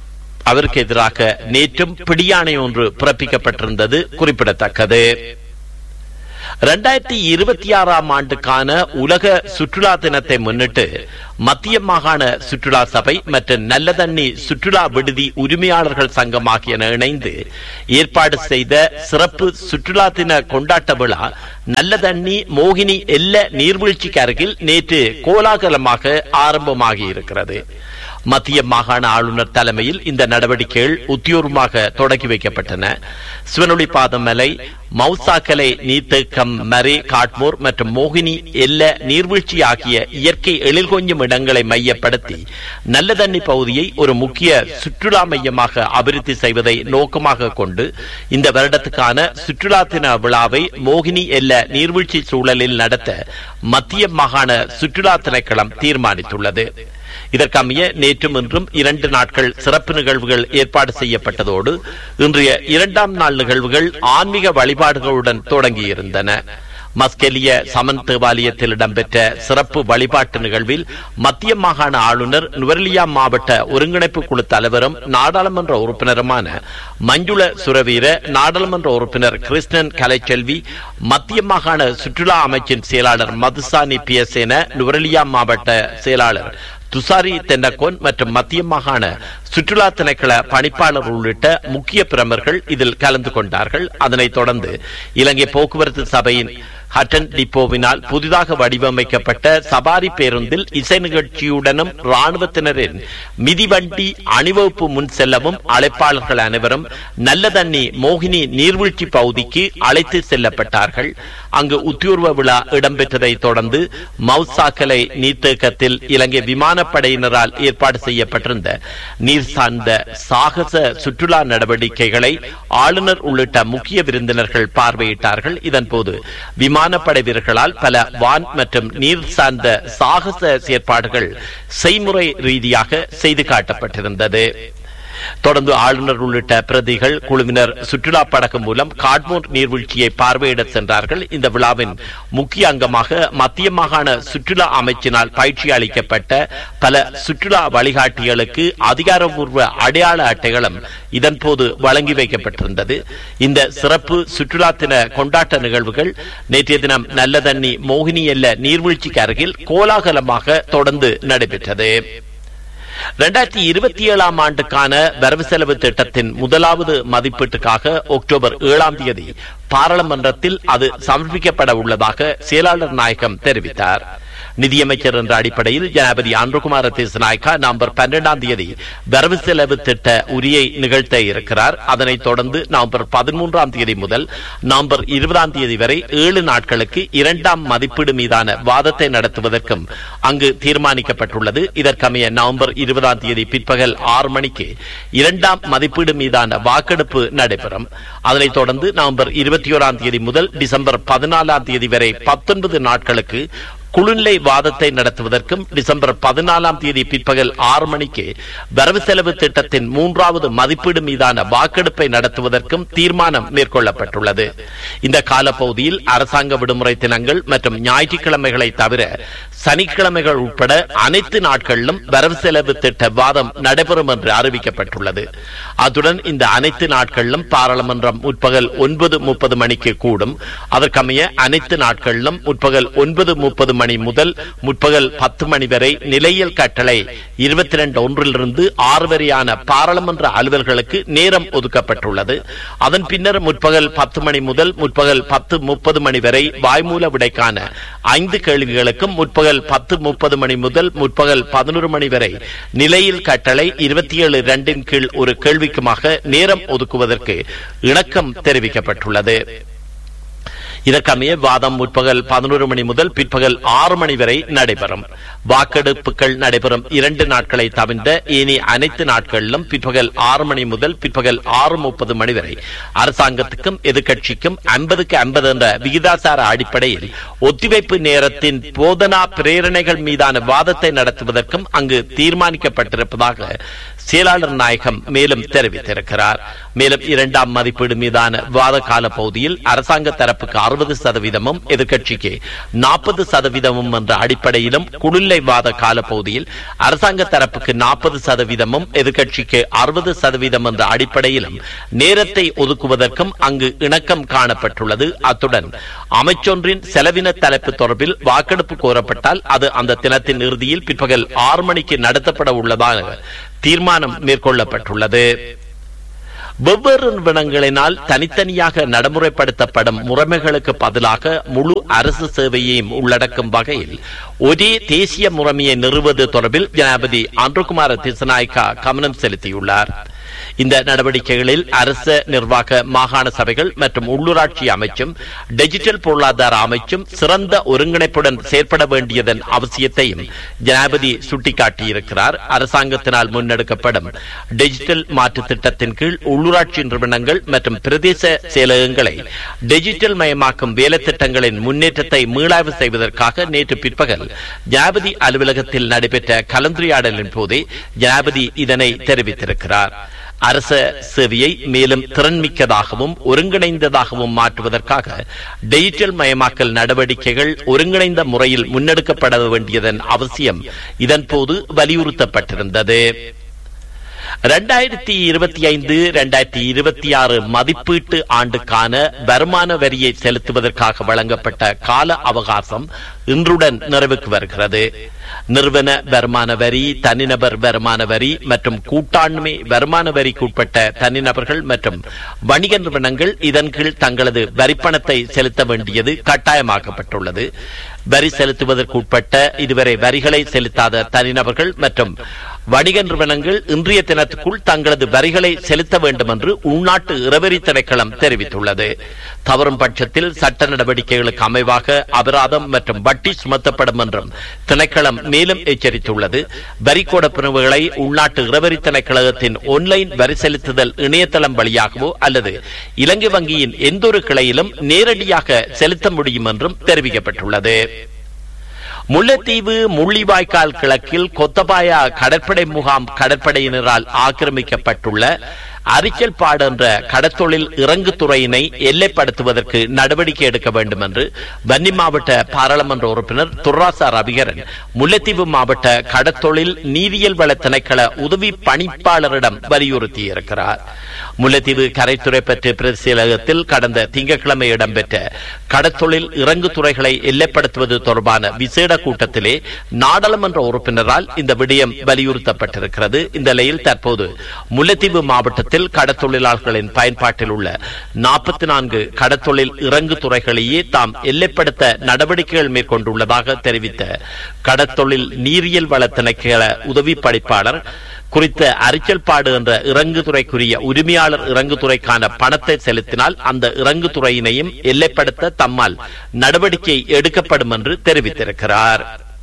அவருக்கு எதிராக நேற்றும் பிடியாணை ஒன்று பிறப்பிக்கப்பட்டிருந்தது குறிப்பிடத்தக்கது இரண்டாயிரத்தி இருபத்தி ஆறாம் ஆண்டுக்கான உலக சுற்றுலா தினத்தை முன்னிட்டு மத்திய மாகாண சுற்றுலா சபை மற்றும் நல்ல தண்ணி சுற்றுலா விடுதி உரிமையாளர்கள் சங்கம் ஆகியன இணைந்து ஏற்பாடு செய்த சிறப்பு சுற்றுலா தின கொண்டாட்ட விழா நல்ல தண்ணி மோகினி எல்ல நீர்வீழ்ச்சிக்கு அருகில் நேற்று கோலாகலமாக ஆரம்பமாகி இருக்கிறது மத்திய மாகாண ஆளுநர் தலைமையில் இந்த நடவடிக்கைகள் உத்தியோகமாக தொடங்கி வைக்கப்பட்டன சிவனொளி பாதமலை மவுசாக்கலை நீர்த்தேக்கம் மரே காட்மோர் மற்றும் மோகினி எல்ல நீர்வீழ்ச்சி ஆகிய இயற்கை எழில் கொஞ்சம் இடங்களை மையப்படுத்தி நல்ல தண்ணி பகுதியை ஒரு முக்கிய சுற்றுலா மையமாக அபிவிருத்தி செய்வதை நோக்கமாக கொண்டு இந்த வருடத்துக்கான சுற்றுலா தின விழாவை மோகினி எல்ல நீர்வீழ்ச்சி சூழலில் நடத்த மத்திய மாகாண சுற்றுலா திணைக்களம் தீர்மானித்துள்ளது இதற்கமைய நேற்றும் இன்றும் இரண்டு நாட்கள் சிறப்பு நிகழ்வுகள் ஏற்பாடு செய்யப்பட்டதோடு இன்றைய இரண்டாம் நாள் நிகழ்வுகள் ஆன்மீக வழிபாடுகளுடன் தொடங்கியிருந்தன மஸ்கெலிய சமன் தேவாலயத்தில் இடம்பெற்ற சிறப்பு வழிபாட்டு நிகழ்வில் மத்திய மாகாண ஆளுநர் நுவர்லியா மாவட்ட ஒருங்கிணைப்பு குழு தலைவரும் நாடாளுமன்ற உறுப்பினருமான மஞ்சுள சுரவீர நாடாளுமன்ற உறுப்பினர் கிருஷ்ணன் கலைச்செல்வி மத்திய மாகாண சுற்றுலா அமைச்சின் செயலாளர் மதுசானி பியசேன நுவரலியா மாவட்ட செயலாளர் துசாரி தென்னக்கோன் மற்றும் மத்திய மாகாண சுற்றுலா திணைக்கள பணிப்பாளர் உள்ளிட்ட முக்கிய பிரமர்கள் இதில் கலந்து கொண்டார்கள் அதனைத் தொடர்ந்து இலங்கை போக்குவரத்து சபையின் ஹட்டன் டிப்போவினால் புதிதாக வடிவமைக்கப்பட்ட சபாரி பேருந்தில் இசை நிகழ்ச்சியுடனும் ராணுவத்தினரின் மிதிவண்டி அணிவகுப்பு முன் செல்லவும் அழைப்பாளர்கள் அனைவரும் நல்ல தண்ணி மோகினி நீர்வீழ்ச்சி பகுதிக்கு அழைத்து செல்லப்பட்டார்கள் அங்கு உத்தியோர்வ விழா இடம்பெற்றதை தொடர்ந்து மவுசாக்கலை நீர்த்தேக்கத்தில் இலங்கை விமானப்படையினரால் ஏற்பாடு செய்யப்பட்டிருந்த நீர் சார்ந்த சாகச சுற்றுலா நடவடிக்கைகளை ஆளுநர் உள்ளிட்ட முக்கிய விருந்தினர்கள் பார்வையிட்டார்கள் இதன்போது விமானப்படை வீரர்களால் பல வான் மற்றும் நீர் சார்ந்த சாகச செயற்பாடுகள் செய்முறை ரீதியாக செய்து காட்டப்பட்டிருந்தது தொடர்ந்து ஆளுநர் உள்ளிட்ட பிரதிகள் குழுவினர் சுற்றுலா படகு மூலம் காட்மோர் நீர்வீழ்ச்சியை பார்வையிட சென்றார்கள் இந்த விழாவின் முக்கிய அங்கமாக மத்திய மாகாண சுற்றுலா அமைச்சினால் பயிற்சி அளிக்கப்பட்ட பல சுற்றுலா வழிகாட்டிகளுக்கு அதிகாரப்பூர்வ அடையாள அட்டைகளும் இதன்போது வழங்கி வைக்கப்பட்டிருந்தது இந்த சிறப்பு சுற்றுலா தின கொண்டாட்ட நிகழ்வுகள் நேற்றைய தினம் நல்ல தண்ணி மோகினி எல்ல நீர்வீழ்ச்சிக்கு அருகில் கோலாகலமாக தொடர்ந்து நடைபெற்றது இரண்டாயிரத்தி இருபத்தி ஏழாம் ஆண்டுக்கான வரவு செலவு திட்டத்தின் முதலாவது மதிப்பீட்டுக்காக அக்டோபர் ஏழாம் தேதி பாராளுமன்றத்தில் அது சமர்ப்பிக்கப்பட உள்ளதாக செயலாளர் நாயகம் தெரிவித்தார் நிதியமைச்சர் என்ற அடிப்படையில் ஜனாபதி ஆந்திரகுமார தேசநாயக்கா நவம்பர் பன்னிரண்டாம் தேதி வரவு செலவு திட்ட உரியை நிகழ்த்த இருக்கிறார் அதனைத் தொடர்ந்து நவம்பர் பதிமூன்றாம் தேதி முதல் நவம்பர் இருபதாம் தேதி வரை ஏழு நாட்களுக்கு இரண்டாம் மதிப்பீடு மீதான வாதத்தை நடத்துவதற்கும் அங்கு தீர்மானிக்கப்பட்டுள்ளது இதற்கமைய நவம்பர் இருபதாம் தேதி பிற்பகல் ஆறு மணிக்கு இரண்டாம் மதிப்பீடு மீதான வாக்கெடுப்பு நடைபெறும் அதனைத் தொடர்ந்து நவம்பர் இருபத்தி ஓராம் தேதி முதல் டிசம்பர் பதினாலாம் தேதி வரை பத்தொன்பது நாட்களுக்கு குழுநிலை வாதத்தை நடத்துவதற்கும் டிசம்பர் பதினாலாம் தேதி பிற்பகல் ஆறு மணிக்கு வரவு செலவு திட்டத்தின் மூன்றாவது மதிப்பீடு மீதான வாக்கெடுப்பை நடத்துவதற்கும் தீர்மானம் மேற்கொள்ளப்பட்டுள்ளது இந்த காலப்பகுதியில் அரசாங்க விடுமுறை தினங்கள் மற்றும் ஞாயிற்றுக்கிழமைகளை தவிர சனிக்கிழமைகள் உட்பட அனைத்து நாட்களிலும் வரவு செலவு திட்ட வாதம் நடைபெறும் என்று அறிவிக்கப்பட்டுள்ளது அத்துடன் இந்த அனைத்து நாட்களிலும் பாராளுமன்றம் முற்பகல் ஒன்பது முப்பது மணிக்கு கூடும் அதற்கமைய அனைத்து நாட்களிலும் முற்பகல் ஒன்பது முப்பது மணி முதல் முற்பகல் பத்து மணி வரை நிலையியல் கட்டளை இருபத்தி ரெண்டு ஒன்றிலிருந்து ஆறு வரையான பாராளுமன்ற அலுவல்களுக்கு நேரம் ஒதுக்கப்பட்டுள்ளது அதன் பின்னர் முற்பகல் பத்து மணி முதல் முற்பகல் பத்து முப்பது மணி வரை வாய்மூல விடைக்கான ஐந்து கேள்விகளுக்கும் முற்பகல் பத்து முப்பது மணி முதல் முற்பகல் பதினோரு மணி வரை நிலையில் கட்டளை இருபத்தி ஏழு இரண்டின் கீழ் ஒரு கேள்விக்குமாக நேரம் ஒதுக்குவதற்கு இணக்கம் தெரிவிக்கப்பட்டுள்ளது இதற்கமைய வாதம் முற்பகல் பதினோரு மணி முதல் பிற்பகல் ஆறு மணி வரை நடைபெறும் வாக்கெடுப்புகள் நடைபெறும் இரண்டு நாட்களை தவிர்த்த இனி அனைத்து நாட்களிலும் பிற்பகல் ஆறு மணி முதல் பிற்பகல் ஆறு முப்பது மணி வரை அரசாங்கத்துக்கும் எதிர்க்கட்சிக்கும் ஐம்பதுக்கு ஐம்பது என்ற விகிதாசார அடிப்படையில் ஒத்திவைப்பு நேரத்தின் போதனா பிரேரணைகள் மீதான வாதத்தை நடத்துவதற்கும் அங்கு தீர்மானிக்கப்பட்டிருப்பதாக செயலாளர் நாயகம் மேலும் தெரிவித்திருக்கிறார் மேலும் இரண்டாம் மதிப்பீடு மீதான விவாத கால பகுதியில் அரசாங்க தரப்புக்கு அறுபது சதவீதமும் எதிர்க்கட்சிக்கு நாற்பது சதவீதமும் என்ற அடிப்படையிலும் குளிர்லை வாத கால பகுதியில் அரசாங்க தரப்புக்கு நாற்பது சதவீதமும் எதிர்க்கட்சிக்கு அறுபது சதவீதம் என்ற அடிப்படையிலும் நேரத்தை ஒதுக்குவதற்கும் அங்கு இணக்கம் காணப்பட்டுள்ளது அத்துடன் அமைச்சொன்றின் செலவின தலைப்பு தொடர்பில் வாக்கெடுப்பு கோரப்பட்டால் அது அந்த தினத்தின் இறுதியில் பிற்பகல் ஆறு மணிக்கு நடத்தப்பட உள்ளதாக தீர்மானம் மேற்கொள்ளப்பட்டுள்ளது வெவ்வேறு நிறுவனங்களினால் தனித்தனியாக நடைமுறைப்படுத்தப்படும் முறைமைகளுக்கு பதிலாக முழு அரசு சேவையையும் உள்ளடக்கும் வகையில் ஒரே தேசிய முறைமையை நிறுவது தொடர்பில் ஜனாபதி அன்றுகுமார திசநாயக்கா கவனம் செலுத்தியுள்ளார் இந்த நடவடிக்கைகளில் அரச நிர்வாக மாகாண சபைகள் மற்றும் உள்ளூராட்சி அமைச்சும் டிஜிட்டல் பொருளாதார அமைச்சும் சிறந்த ஒருங்கிணைப்புடன் செயற்பட வேண்டியதன் அவசியத்தையும் ஜனாபதி சுட்டிக்காட்டியிருக்கிறார் அரசாங்கத்தினால் முன்னெடுக்கப்படும் டிஜிட்டல் மாற்று திட்டத்தின் கீழ் உள்ளூராட்சி நிறுவனங்கள் மற்றும் பிரதேச செயலகங்களை டிஜிட்டல் மயமாக்கும் வேலை திட்டங்களின் முன்னேற்றத்தை மீளாய்வு செய்வதற்காக நேற்று பிற்பகல் ஜனாபதி அலுவலகத்தில் நடைபெற்ற கலந்துரையாடலின் போதே ஜனாபதி இதனை தெரிவித்திருக்கிறார் அரச சேவையை மேலும் திறன்மிக்கதாகவும் ஒருங்கிணைந்ததாகவும் மாற்றுவதற்காக டிஜிட்டல் மயமாக்கல் நடவடிக்கைகள் ஒருங்கிணைந்த முறையில் முன்னெடுக்கப்பட வேண்டியதன் அவசியம் இதன்போது வலியுறுத்தப்பட்டிருந்தது இரண்டாயிரத்தி இருபத்தி ஐந்து இரண்டாயிரத்தி இருபத்தி ஆறு மதிப்பீட்டு ஆண்டுக்கான வருமான வரியை செலுத்துவதற்காக வழங்கப்பட்ட கால அவகாசம் இன்றுடன் நிறைவுக்கு வருகிறது நிறுவன வருமான வரி தனிநபர் வருமான வரி மற்றும் கூட்டாண்மை வருமான வரிக்குட்பட்ட தனிநபர்கள் மற்றும் வணிக நிறுவனங்கள் இதன் கீழ் தங்களது வரிப்பணத்தை செலுத்த வேண்டியது கட்டாயமாக்கப்பட்டுள்ளது வரி செலுத்துவதற்குட்பட்ட இதுவரை வரிகளை செலுத்தாத தனிநபர்கள் மற்றும் வணிக நிறுவனங்கள் இன்றைய தினத்துக்குள் தங்களது வரிகளை செலுத்த வேண்டும் என்று உள்நாட்டு இறவரி திணைக்களம் தெரிவித்துள்ளது தவறும் பட்சத்தில் சட்ட நடவடிக்கைகளுக்கு அமைவாக அபராதம் மற்றும் வட்டி சுமத்தப்படும் என்றும் திணைக்களம் மேலும் எச்சரித்துள்ளது வரி பிரிவுகளை உள்நாட்டு இறவரி திணைக்களத்தின் ஒன்லைன் வரி செலுத்துதல் இணையதளம் வழியாகவோ அல்லது இலங்கை வங்கியின் எந்தொரு கிளையிலும் நேரடியாக செலுத்த முடியும் என்றும் தெரிவிக்கப்பட்டுள்ளது முல்லைத்தீவு முள்ளிவாய்க்கால் கிழக்கில் கொத்தபாயா கடற்படை முகாம் கடற்படையினரால் ஆக்கிரமிக்கப்பட்டுள்ள அரிச்சல்பாடு என்ற கடத்தொழில் இறங்கு துறையினை எல்லைப்படுத்துவதற்கு நடவடிக்கை எடுக்க வேண்டும் என்று வன்னி மாவட்ட பாராளுமன்ற உறுப்பினர் துர்ராசா ரவிகரன் முல்லைத்தீவு மாவட்ட கடத்தொழில் நீரியல் வள திணைக்கள உதவி பணிப்பாளரிடம் வலியுறுத்தியிருக்கிறார் முல்லைத்தீவு கரைத்துறை பற்றி பிரசியலகத்தில் கடந்த திங்கட்கிழமை இடம்பெற்ற கடத்தொழில் இறங்கு துறைகளை எல்லைப்படுத்துவது தொடர்பான விசேட கூட்டத்திலே நாடாளுமன்ற உறுப்பினரால் இந்த விடயம் வலியுறுத்தப்பட்டிருக்கிறது இந்த நிலையில் தற்போது முல்லைத்தீவு மாவட்டத்தில் கடத்தொழிலாளர்களின் பயன்பாட்டில் உள்ள நாற்பத்தி நான்கு கடத்தொழில் இறங்கு துறைகளையே தாம் எல்லைப்படுத்த நடவடிக்கைகள் மேற்கொண்டுள்ளதாக தெரிவித்த கடத்தொழில் நீரியல் வள திணைக்கள உதவி படிப்பாளர் குறித்த அரிச்சல்பாடு என்ற இறங்குதுறைக்குரிய உரிமையாளர் இறங்குதுறைக்கான பணத்தை செலுத்தினால் அந்த இறங்குதுறையினையும் எல்லைப்படுத்த தம்மால் நடவடிக்கை எடுக்கப்படும் என்று தெரிவித்திருக்கிறார்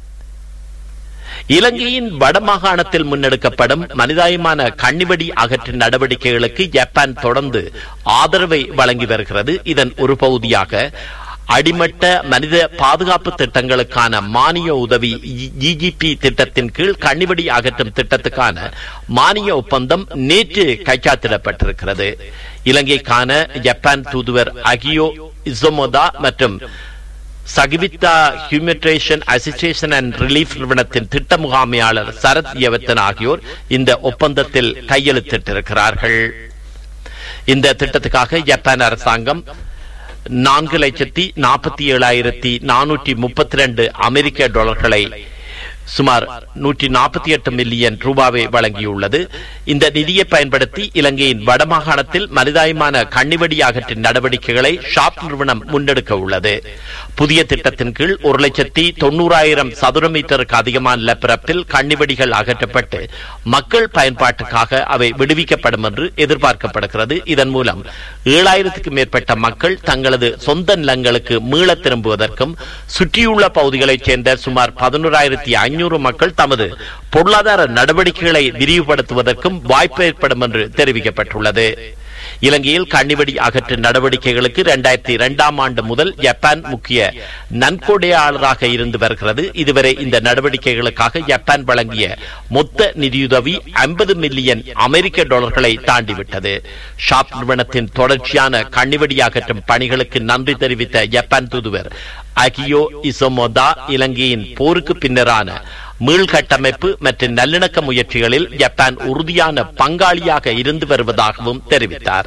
இலங்கையின் வடமாகாணத்தில் முன்னெடுக்கப்படும் மனிதாயமான கண்ணிவெடி அகற்றும் நடவடிக்கைகளுக்கு ஜப்பான் தொடர்ந்து ஆதரவை வழங்கி வருகிறது இதன் ஒரு பகுதியாக அடிமட்ட மனித பாதுகாப்பு திட்டங்களுக்கான மானிய உதவி ஜிஜிபி திட்டத்தின் கீழ் கண்ணிவெடி அகற்றும் திட்டத்துக்கான மானிய ஒப்பந்தம் நேற்று கைச்சாத்திடப்பட்டிருக்கிறது இலங்கைக்கான ஜப்பான் தூதுவர் அகியோ இசோமோதா மற்றும் சகிவித்தா ஹியூமனிடேஷன் அசிஸ்டேஷன் அண்ட் ரிலீஃப் நிறுவனத்தின் திட்ட முகாமையாளர் சரத் யவத்தன் ஆகியோர் இந்த ஒப்பந்தத்தில் கையெழுத்திட்டிருக்கிறார்கள் இந்த திட்டத்துக்காக ஜப்பான் அரசாங்கம் நான்கு லட்சத்தி நாற்பத்தி ஏழாயிரத்தி நானூற்றி முப்பத்தி ரெண்டு அமெரிக்க டாலர்களை சுமார் நூற்றி நாற்பத்தி எட்டு மில்லியன் ரூபாவை வழங்கியுள்ளது இந்த நிதியை பயன்படுத்தி இலங்கையின் வடமாகாணத்தில் மனிதாயமான கண்ணிவெடி அகற்றின் நடவடிக்கைகளை ஷாப் நிறுவனம் முன்னெடுக்க உள்ளது புதிய திட்டத்தின் கீழ் ஒரு லட்சத்தி தொண்ணூறாயிரம் சதுர மீட்டருக்கு அதிகமான நிலப்பரப்பில் கண்ணிவெடிகள் அகற்றப்பட்டு மக்கள் பயன்பாட்டுக்காக அவை விடுவிக்கப்படும் என்று எதிர்பார்க்கப்படுகிறது இதன் மூலம் ஏழாயிரத்துக்கும் மேற்பட்ட மக்கள் தங்களது சொந்த நிலங்களுக்கு மீள திரும்புவதற்கும் சுற்றியுள்ள பகுதிகளைச் சேர்ந்த சுமார் பதினோராயிரத்தி ஐநூறு மக்கள் தமது பொருளாதார நடவடிக்கைகளை விரிவுபடுத்துவதற்கும் வாய்ப்பு ஏற்படும் என்று தெரிவிக்கப்பட்டுள்ளது இலங்கையில் கண்ணிவெடி அகற்று நடவடிக்கைகளுக்கு இரண்டாயிரத்தி இரண்டாம் ஆண்டு முதல் ஜப்பான் முக்கிய நன்கொடையாளராக இருந்து வருகிறது இதுவரை இந்த நடவடிக்கைகளுக்காக ஜப்பான் வழங்கிய மொத்த நிதியுதவி ஐம்பது மில்லியன் அமெரிக்க டாலர்களை தாண்டிவிட்டது ஷாப் நிறுவனத்தின் தொடர்ச்சியான கண்ணிவெடி அகற்றும் பணிகளுக்கு நன்றி தெரிவித்த ஜப்பான் தூதுவர் அகியோ இசோமோதா இலங்கையின் போருக்கு பின்னரான மீள்கட்டமைப்பு மற்றும் நல்லிணக்க முயற்சிகளில் ஜப்பான் உறுதியான பங்காளியாக இருந்து வருவதாகவும் தெரிவித்தார்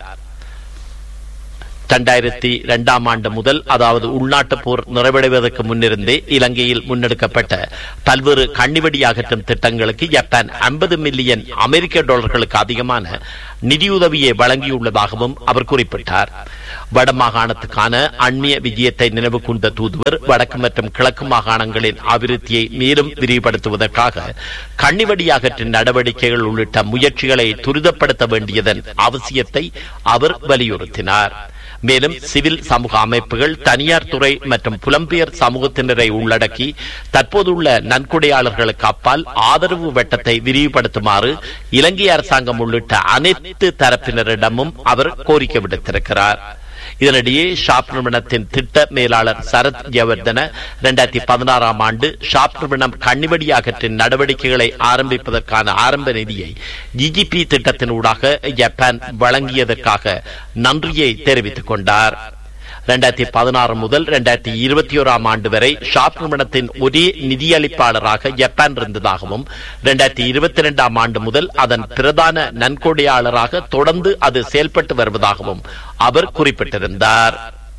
இரண்டாயிரத்தி இரண்டாம் ஆண்டு முதல் அதாவது உள்நாட்டு போர் நிறைவடைவதற்கு முன்னிருந்தே இலங்கையில் முன்னெடுக்கப்பட்ட பல்வேறு கண்ணிவெடி அகற்றும் திட்டங்களுக்கு ஜப்பான் ஐம்பது மில்லியன் அமெரிக்க டாலர்களுக்கு அதிகமான நிதியுதவியை வழங்கியுள்ளதாகவும் அவர் குறிப்பிட்டார் வடமாகாணத்துக்கான அந்நிய விஜயத்தை நினைவு கூர்ந்த தூதுவர் வடக்கு மற்றும் கிழக்கு மாகாணங்களின் அபிவிருத்தியை மேலும் விரிவுபடுத்துவதற்காக கண்ணிவெடி அகற்றும் நடவடிக்கைகள் உள்ளிட்ட முயற்சிகளை துரிதப்படுத்த வேண்டியதன் அவசியத்தை அவர் வலியுறுத்தினார் மேலும் சிவில் சமூக அமைப்புகள் தனியார் துறை மற்றும் புலம்பெயர் சமூகத்தினரை உள்ளடக்கி தற்போதுள்ள நன்கொடையாளர்களுக்கு அப்பால் ஆதரவு வட்டத்தை விரிவுபடுத்துமாறு இலங்கை அரசாங்கம் உள்ளிட்ட அனைத்து தரப்பினரிடமும் அவர் கோரிக்கை விடுத்திருக்கிறார் இதனிடையே ஷாப் நிறுவனத்தின் திட்ட மேலாளர் சரத் ஜெயவர்தன இரண்டாயிரத்தி பதினாறாம் ஆண்டு ஷாப் நிறுவனம் கண்ணிவெடி அகற்றின் நடவடிக்கைகளை ஆரம்பிப்பதற்கான ஆரம்ப நிதியை ஜிஜிபி திட்டத்தினூடாக ஜப்பான் வழங்கியதற்காக நன்றியை தெரிவித்துக் கொண்டார் இரண்டாயிரத்தி பதினாறு முதல் இரண்டாயிரத்தி இருபத்தி ஓராம் ஆண்டு வரை ஷாப் நிறுவனத்தின் ஒரே நிதியளிப்பாளராக ஜப்பான் இருந்ததாகவும் இரண்டாயிரத்தி இருபத்தி இரண்டாம் ஆண்டு முதல் அதன் பிரதான நன்கொடையாளராக தொடர்ந்து அது செயல்பட்டு வருவதாகவும் அவர் குறிப்பிட்டிருந்தார்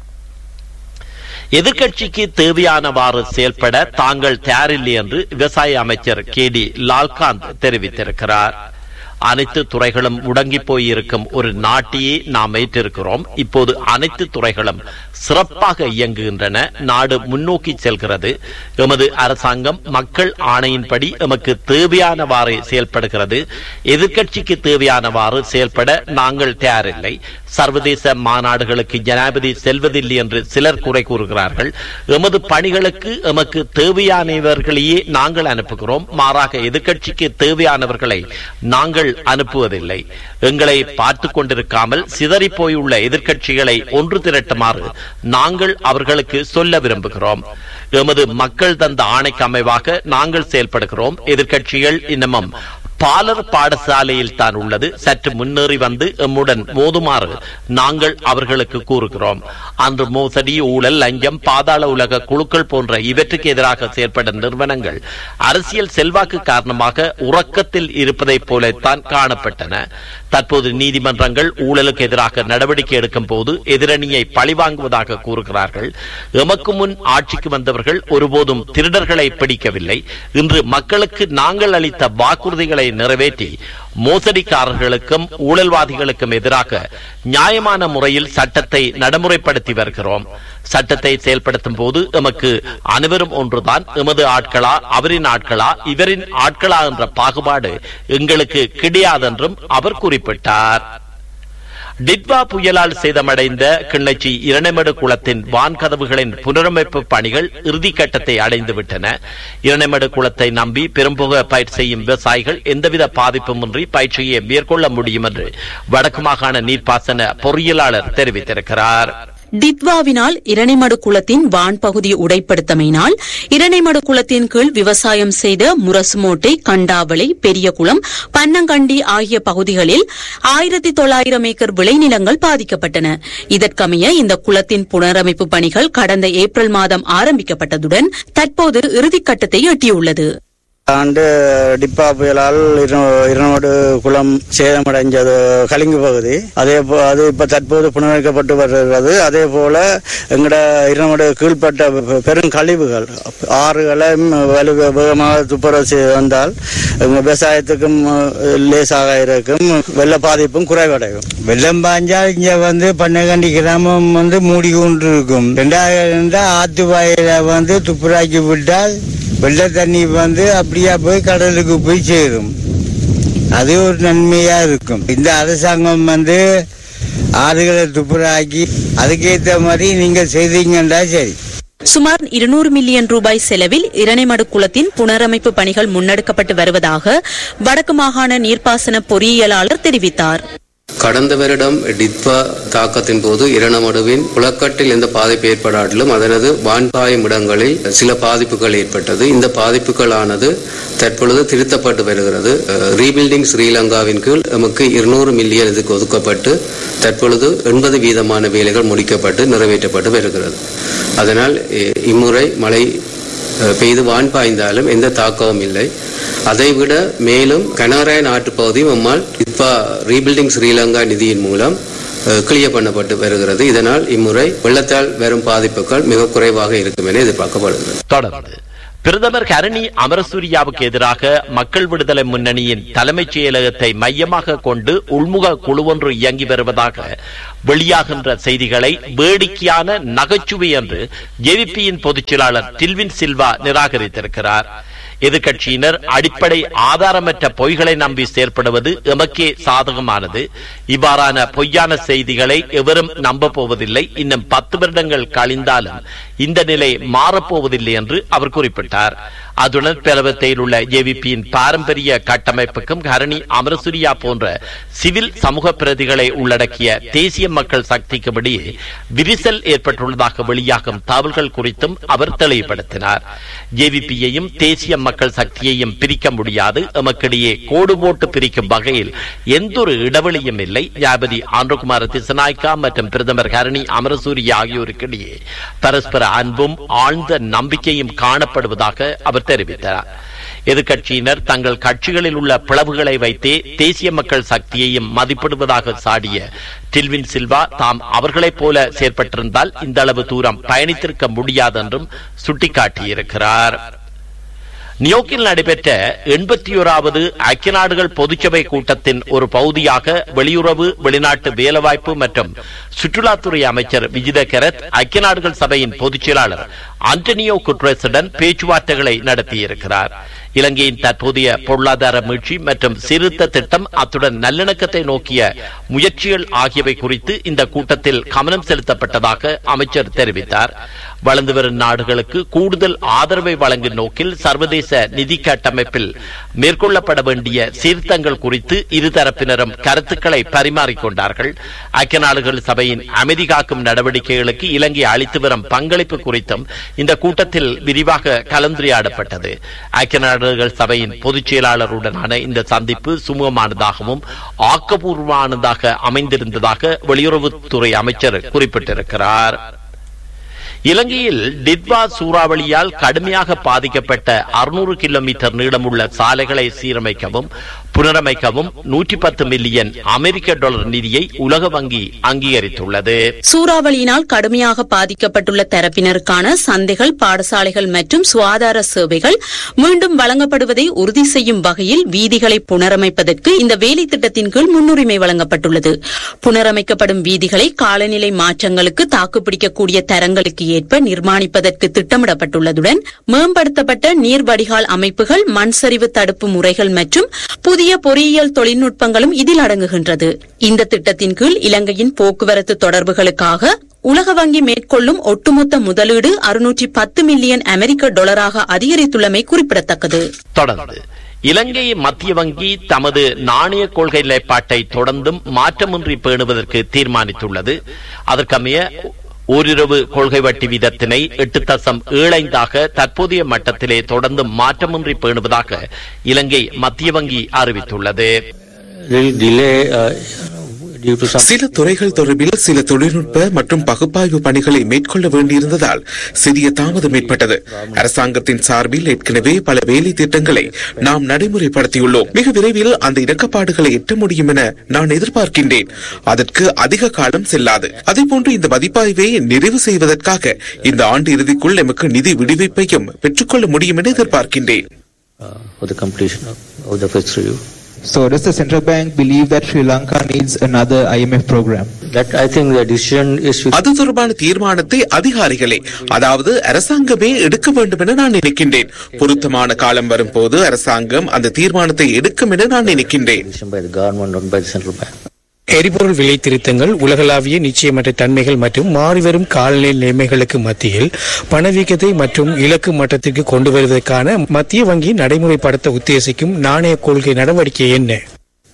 எதிர்க்கட்சிக்கு தேவையானவாறு செயல்பட தாங்கள் தயாரில்லை என்று விவசாய அமைச்சர் கே டி லால்காந்த் தெரிவித்திருக்கிறார் அனைத்து துறைகளும் முடங்கி போயிருக்கும் ஒரு நாட்டையே நாம் ஏற்றிருக்கிறோம் இப்போது அனைத்து துறைகளும் சிறப்பாக இயங்குகின்றன நாடு முன்னோக்கி செல்கிறது எமது அரசாங்கம் மக்கள் ஆணையின்படி எமக்கு தேவையானவாறு செயல்படுகிறது எதிர்க்கட்சிக்கு தேவையானவாறு செயல்பட நாங்கள் தயாரில்லை சர்வதேச மாநாடுகளுக்கு ஜனாதிபதி செல்வதில்லை என்று சிலர் குறை கூறுகிறார்கள் எமது பணிகளுக்கு எமக்கு தேவையானவர்களையே நாங்கள் அனுப்புகிறோம் மாறாக எதிர்க்கட்சிக்கு தேவையானவர்களை நாங்கள் அனுப்புவதில்லை எங்களை பார்த்து கொண்டிருக்காமல் சிதறி போயுள்ள எதிர்க்கட்சிகளை ஒன்று திரட்டுமாறு நாங்கள் அவர்களுக்கு சொல்ல விரும்புகிறோம் எமது மக்கள் தந்த ஆணைக்கு அமைவாக நாங்கள் செயல்படுகிறோம் எதிர்க்கட்சிகள் இன்னமும் பாலர் பாடசாலையில் தான் உள்ளது சற்று முன்னேறி வந்து எம்முடன் மோதுமாறு நாங்கள் அவர்களுக்கு கூறுகிறோம் அன்று மோசடி ஊழல் லஞ்சம் பாதாள உலக குழுக்கள் போன்ற இவற்றுக்கு எதிராக செயல்படும் நிறுவனங்கள் அரசியல் செல்வாக்கு காரணமாக உறக்கத்தில் இருப்பதைப் போலத்தான் காணப்பட்டன தற்போது நீதிமன்றங்கள் ஊழலுக்கு எதிராக நடவடிக்கை எடுக்கும் போது எதிரணியை பழிவாங்குவதாக கூறுகிறார்கள் எமக்கு முன் ஆட்சிக்கு வந்தவர்கள் ஒருபோதும் திருடர்களை பிடிக்கவில்லை இன்று மக்களுக்கு நாங்கள் அளித்த வாக்குறுதிகளை நிறைவேற்றி மோசடிக்காரர்களுக்கும் ஊழல்வாதிகளுக்கும் எதிராக நியாயமான முறையில் சட்டத்தை நடைமுறைப்படுத்தி வருகிறோம் சட்டத்தை செயல்படுத்தும் போது எமக்கு அனைவரும் ஒன்றுதான் எமது ஆட்களா அவரின் ஆட்களா இவரின் ஆட்களா என்ற பாகுபாடு எங்களுக்கு கிடையாதென்றும் அவர் குறிப்பிட்டார் டிட்வா புயலால் சேதமடைந்த கிண்ணச்சி இரணைமடு குளத்தின் வான்கதவுகளின் புனரமைப்பு பணிகள் இறுதிக்கட்டத்தை அடைந்துவிட்டன இரணைமடு குளத்தை நம்பி பெரும்புக பயிர் செய்யும் விவசாயிகள் எந்தவித பாதிப்புமின்றி பயிற்சியை மேற்கொள்ள முடியும் என்று வடக்கு மாகாண நீர்ப்பாசன பொறியியலாளர் தெரிவித்திருக்கிறார் டித்வாவினால் இரணைமடு குளத்தின் வான் பகுதி உடைப்படுத்தமையினால் இரணைமடு குளத்தின் கீழ் விவசாயம் செய்த முரசுமோட்டை கண்டாவளை பெரியகுளம் பன்னங்கண்டி ஆகிய பகுதிகளில் ஆயிரத்தி தொள்ளாயிரம் ஏக்கர் விளைநிலங்கள் பாதிக்கப்பட்டன இதற்கமைய இந்த குளத்தின் புனரமைப்பு பணிகள் கடந்த ஏப்ரல் மாதம் ஆரம்பிக்கப்பட்டதுடன் தற்போது இறுதிக்கட்டத்தை எட்டியுள்ளது ஆண்டு டிப்பா புயலால் இருநோடு குளம் சேதமடைஞ்சது கலிங்கு பகுதி அதே போ அது இப்ப தற்போது புனரமைக்கப்பட்டு வருகிறது அதே போல எங்கட இருநோடு கீழ்ப்பட்ட பெரும் கழிவுகள் ஆறுகளை வலு வேகமாக துப்புரவு செய்து வந்தால் எங்க விவசாயத்துக்கும் லேசாக இருக்கும் வெள்ள பாதிப்பும் குறைவடையும் வெள்ளம் பாஞ்சால் இங்க வந்து பண்ணகண்டி கிராமம் வந்து மூடி கொண்டு இருக்கும் ரெண்டாயிரம் ஆத்து வாயில வந்து துப்புராக்கி விட்டால் வெள்ள தண்ணி வந்து அப்படியே போய் கடலுக்கு போய் சேரும் அது ஒரு நன்மையா இருக்கும் இந்த அரசாங்கம் வந்து ஆறுகளை துப்புராக்கி அதுக்கேற்ற மாதிரி நீங்க செய்தீங்கன்னா சரி சுமார் இருநூறு மில்லியன் ரூபாய் செலவில் இரணைமடு குளத்தின் புனரமைப்பு பணிகள் முன்னெடுக்கப்பட்டு வருவதாக வடக்கு மாகாண நீர்ப்பாசன பொறியியலாளர் தெரிவித்தார் கடந்த வருடம் டிட்வா தாக்கத்தின் போது இரணமடுவின் புலக்கட்டில் எந்த பாதிப்பு ஏற்படாட்டிலும் அதனது வான்பாயும் இடங்களில் சில பாதிப்புகள் ஏற்பட்டது இந்த பாதிப்புகளானது தற்பொழுது திருத்தப்பட்டு வருகிறது ரீபில்டிங் ஸ்ரீலங்காவின் கீழ் நமக்கு இருநூறு மில்லியன் இதுக்கு ஒதுக்கப்பட்டு தற்பொழுது எண்பது வீதமான வேலைகள் முடிக்கப்பட்டு நிறைவேற்றப்பட்டு வருகிறது அதனால் இ- இம்முறை மழை அஹ், பெய்து வான் பாய்ந்தாலும் எந்த தாக்கமும் இல்லை அதைவிட மேலும் கனராயன் ஆற்றுப்பகுதியும் நம்மால் இப்ப ரீபில்டிங் ஸ்ரீலங்கா நிதியின் மூலம் அஹ், கிளியர் பண்ணப்பட்டு வருகிறது இதனால் இம்முறை வெள்ளத்தால் வரும் பாதிப்புகள் மிக குறைவாக இருக்கும் என எதிர்பார்க்கப்படுகிறது தொடர்ந்து பிரதமர் கரணி அமரசூரியாவுக்கு எதிராக மக்கள் விடுதலை முன்னணியின் தலைமைச் செயலகத்தை மையமாக கொண்டு உள்முக குழு ஒன்று இயங்கி வருவதாக வெளியாகின்ற செய்திகளை வேடிக்கையான நகைச்சுவை என்று ஜேவிபியின் பொதுச் செயலாளர் டில்வின் சில்வா நிராகரித்திருக்கிறார் எதிர்க்கட்சியினர் அடிப்படை ஆதாரமற்ற பொய்களை நம்பி செயற்படுவது எமக்கே சாதகமானது இவ்வாறான பொய்யான செய்திகளை எவரும் நம்ப போவதில்லை இன்னும் பத்து வருடங்கள் கழிந்தாலும் இந்த நிலை மாறப்போவதில்லை என்று அவர் குறிப்பிட்டார் அதுடன் பேரவத்தையில் உள்ள ஜேவிபியின் பாரம்பரிய கட்டமைப்புக்கும் ஹரணி அமரசூரியா போன்ற சிவில் சமூக பிரதிகளை உள்ளடக்கிய தேசிய மக்கள் சக்திக்கும் இடையே விரிசல் ஏற்பட்டுள்ளதாக வெளியாகும் தகவல்கள் குறித்தும் அவர் தெளிவுபடுத்தினார் ஜேவிபியையும் தேசிய மக்கள் சக்தியையும் பிரிக்க முடியாது எமக்கிடையே கோடு போட்டு பிரிக்கும் வகையில் எந்தொரு இடைவெளியும் இல்லை ஜாபதி ஆந்திரகுமார திசநாய்க்கா மற்றும் பிரதமர் ஹரணி அமரசூரியா ஆகியோருக்கிடையே பரஸ்பர அன்பும் ஆழ்ந்த நம்பிக்கையும் காணப்படுவதாக அவர் தெரிவித்தார் எதிர்க்கட்சியினர் தங்கள் கட்சிகளில் உள்ள பிளவுகளை வைத்தே தேசிய மக்கள் சக்தியையும் மதிப்பிடுவதாக சாடிய டில்வின் சில்வா தாம் அவர்களைப் போல செயற்பட்டிருந்தால் இந்த அளவு தூரம் பயணித்திருக்க முடியாதென்றும் சுட்டிக்காட்டியிருக்கிறார் நியோக்கில் நடைபெற்ற எண்பத்தி ஓராவது ஐக்கிய நாடுகள் பொதுச்சபை கூட்டத்தின் ஒரு பகுதியாக வெளியுறவு வெளிநாட்டு வேலைவாய்ப்பு மற்றும் சுற்றுலாத்துறை அமைச்சர் விஜித கெரத் ஐக்கிய நாடுகள் சபையின் பொதுச் செயலாளர் அண்டனியோ குட்ரஸுடன் பேச்சுவார்த்தைகளை நடத்தியிருக்கிறார் இலங்கையின் தற்போதைய பொருளாதார மீட்சி மற்றும் சீர்திருத்த திட்டம் அத்துடன் நல்லிணக்கத்தை நோக்கிய முயற்சிகள் ஆகியவை குறித்து இந்த கூட்டத்தில் கவனம் செலுத்தப்பட்டதாக அமைச்சர் தெரிவித்தார் வளர்ந்து வரும் நாடுகளுக்கு கூடுதல் ஆதரவை வழங்கும் நோக்கில் சர்வதேச நிதி கட்டமைப்பில் மேற்கொள்ளப்பட வேண்டிய சீர்திருத்தங்கள் குறித்து இருதரப்பினரும் கருத்துக்களை பரிமாறிக்கொண்டார்கள் ஐக்கிய நாடுகள் சபையின் அமைதி காக்கும் நடவடிக்கைகளுக்கு இலங்கை அளித்து வரும் பங்களிப்பு குறித்தும் இந்த கூட்டத்தில் விரிவாக கலந்துரையாடப்பட்டது ஐக்கிய நாடுகள் சபையின் பொதுச் செயலாளருடனான இந்த சந்திப்பு சுமூகமானதாகவும் ஆக்கப்பூர்வமானதாக அமைந்திருந்ததாக வெளியுறவுத்துறை அமைச்சர் குறிப்பிட்டிருக்கிறார் இலங்கையில் டிட்வா சூறாவளியால் கடுமையாக பாதிக்கப்பட்ட அறுநூறு கிலோமீட்டர் நீளமுள்ள சாலைகளை சீரமைக்கவும் புனரமைக்கவும் நூற்றி பத்து மில்லியன் அமெரிக்க டாலர் நிதியை உலக வங்கி அங்கீகரித்துள்ளது சூறாவளியினால் கடுமையாக பாதிக்கப்பட்டுள்ள தரப்பினருக்கான சந்தைகள் பாடசாலைகள் மற்றும் சுகாதார சேவைகள் மீண்டும் வழங்கப்படுவதை உறுதி செய்யும் வகையில் வீதிகளை புனரமைப்பதற்கு இந்த வேலை திட்டத்தின் கீழ் முன்னுரிமை வழங்கப்பட்டுள்ளது புனரமைக்கப்படும் வீதிகளை காலநிலை மாற்றங்களுக்கு தாக்குப்பிடிக்கக்கூடிய தரங்களுக்கு ஏற்ப நிர்மாணிப்பதற்கு திட்டமிடப்பட்டுள்ளதுடன் மேம்படுத்தப்பட்ட நீர் வடிகால் அமைப்புகள் மண் சரிவு தடுப்பு முறைகள் மற்றும் புதிய பொறியியல் தொழில்நுட்பங்களும் இதில் அடங்குகின்றது இந்த திட்டத்தின் கீழ் இலங்கையின் போக்குவரத்து தொடர்புகளுக்காக உலக வங்கி மேற்கொள்ளும் ஒட்டுமொத்த முதலீடு அறுநூற்றி பத்து மில்லியன் அமெரிக்க டாலராக அதிகரித்துள்ளமை குறிப்பிடத்தக்கது தொடர்ந்து இலங்கை மத்திய வங்கி தமது நாணய கொள்கை நிலைப்பாட்டை தொடர்ந்தும் மாற்றமின்றி பேணுவதற்கு தீர்மானித்துள்ளது அதற்கமைய ஓரிரவு கொள்கை வட்டி வீதத்தினை எட்டு தசம் ஏழைந்தாக தற்போதைய மட்டத்திலே தொடர்ந்து மாற்றமின்றி பேணுவதாக இலங்கை மத்திய வங்கி அறிவித்துள்ளது சில துறைகள் தொடர்பில் சில தொழில்நுட்ப மற்றும் பகுப்பாய்வு பணிகளை மேற்கொள்ள வேண்டியிருந்ததால் சிறிய தாமதம் ஏற்பட்டது அரசாங்கத்தின் சார்பில் ஏற்கனவே பல வேலை திட்டங்களை நாம் நடைமுறைப்படுத்தியுள்ளோம் மிக விரைவில் அந்த இணக்கப்பாடுகளை எட்ட முடியும் என நான் எதிர்பார்க்கின்றேன் அதற்கு அதிக காலம் செல்லாது அதேபோன்று இந்த மதிப்பாய்வை நிறைவு செய்வதற்காக இந்த ஆண்டு இறுதிக்குள் எமக்கு நிதி விடுவிப்பையும் பெற்றுக்கொள்ள முடியும் என எதிர்பார்க்கின்றேன் for the completion of, of the first review. So does the central bank believe that Sri Lanka needs another IMF program? That I think the decision is with அது தொடர்பான தீர்மானத்தை அதிகாரிகளே அதாவது அரசாங்கமே எடுக்க வேண்டும் என நான் நினைக்கின்றேன் பொருத்தமான காலம் வரும்போது அரசாங்கம் அந்த தீர்மானத்தை எடுக்கும் என நான் நினைக்கின்றேன் decision by the government, not by the central bank. எரிபொருள் விலை திருத்தங்கள் உலகளாவிய நிச்சயமற்ற தன்மைகள் மற்றும் மாறிவரும் காலநிலை நிலைமைகளுக்கு மத்தியில் பணவீக்கத்தை மற்றும் இலக்கு மட்டத்திற்கு கொண்டு வருவதற்கான மத்திய வங்கி நடைமுறைப்படுத்த உத்தேசிக்கும் நாணய கொள்கை நடவடிக்கை என்ன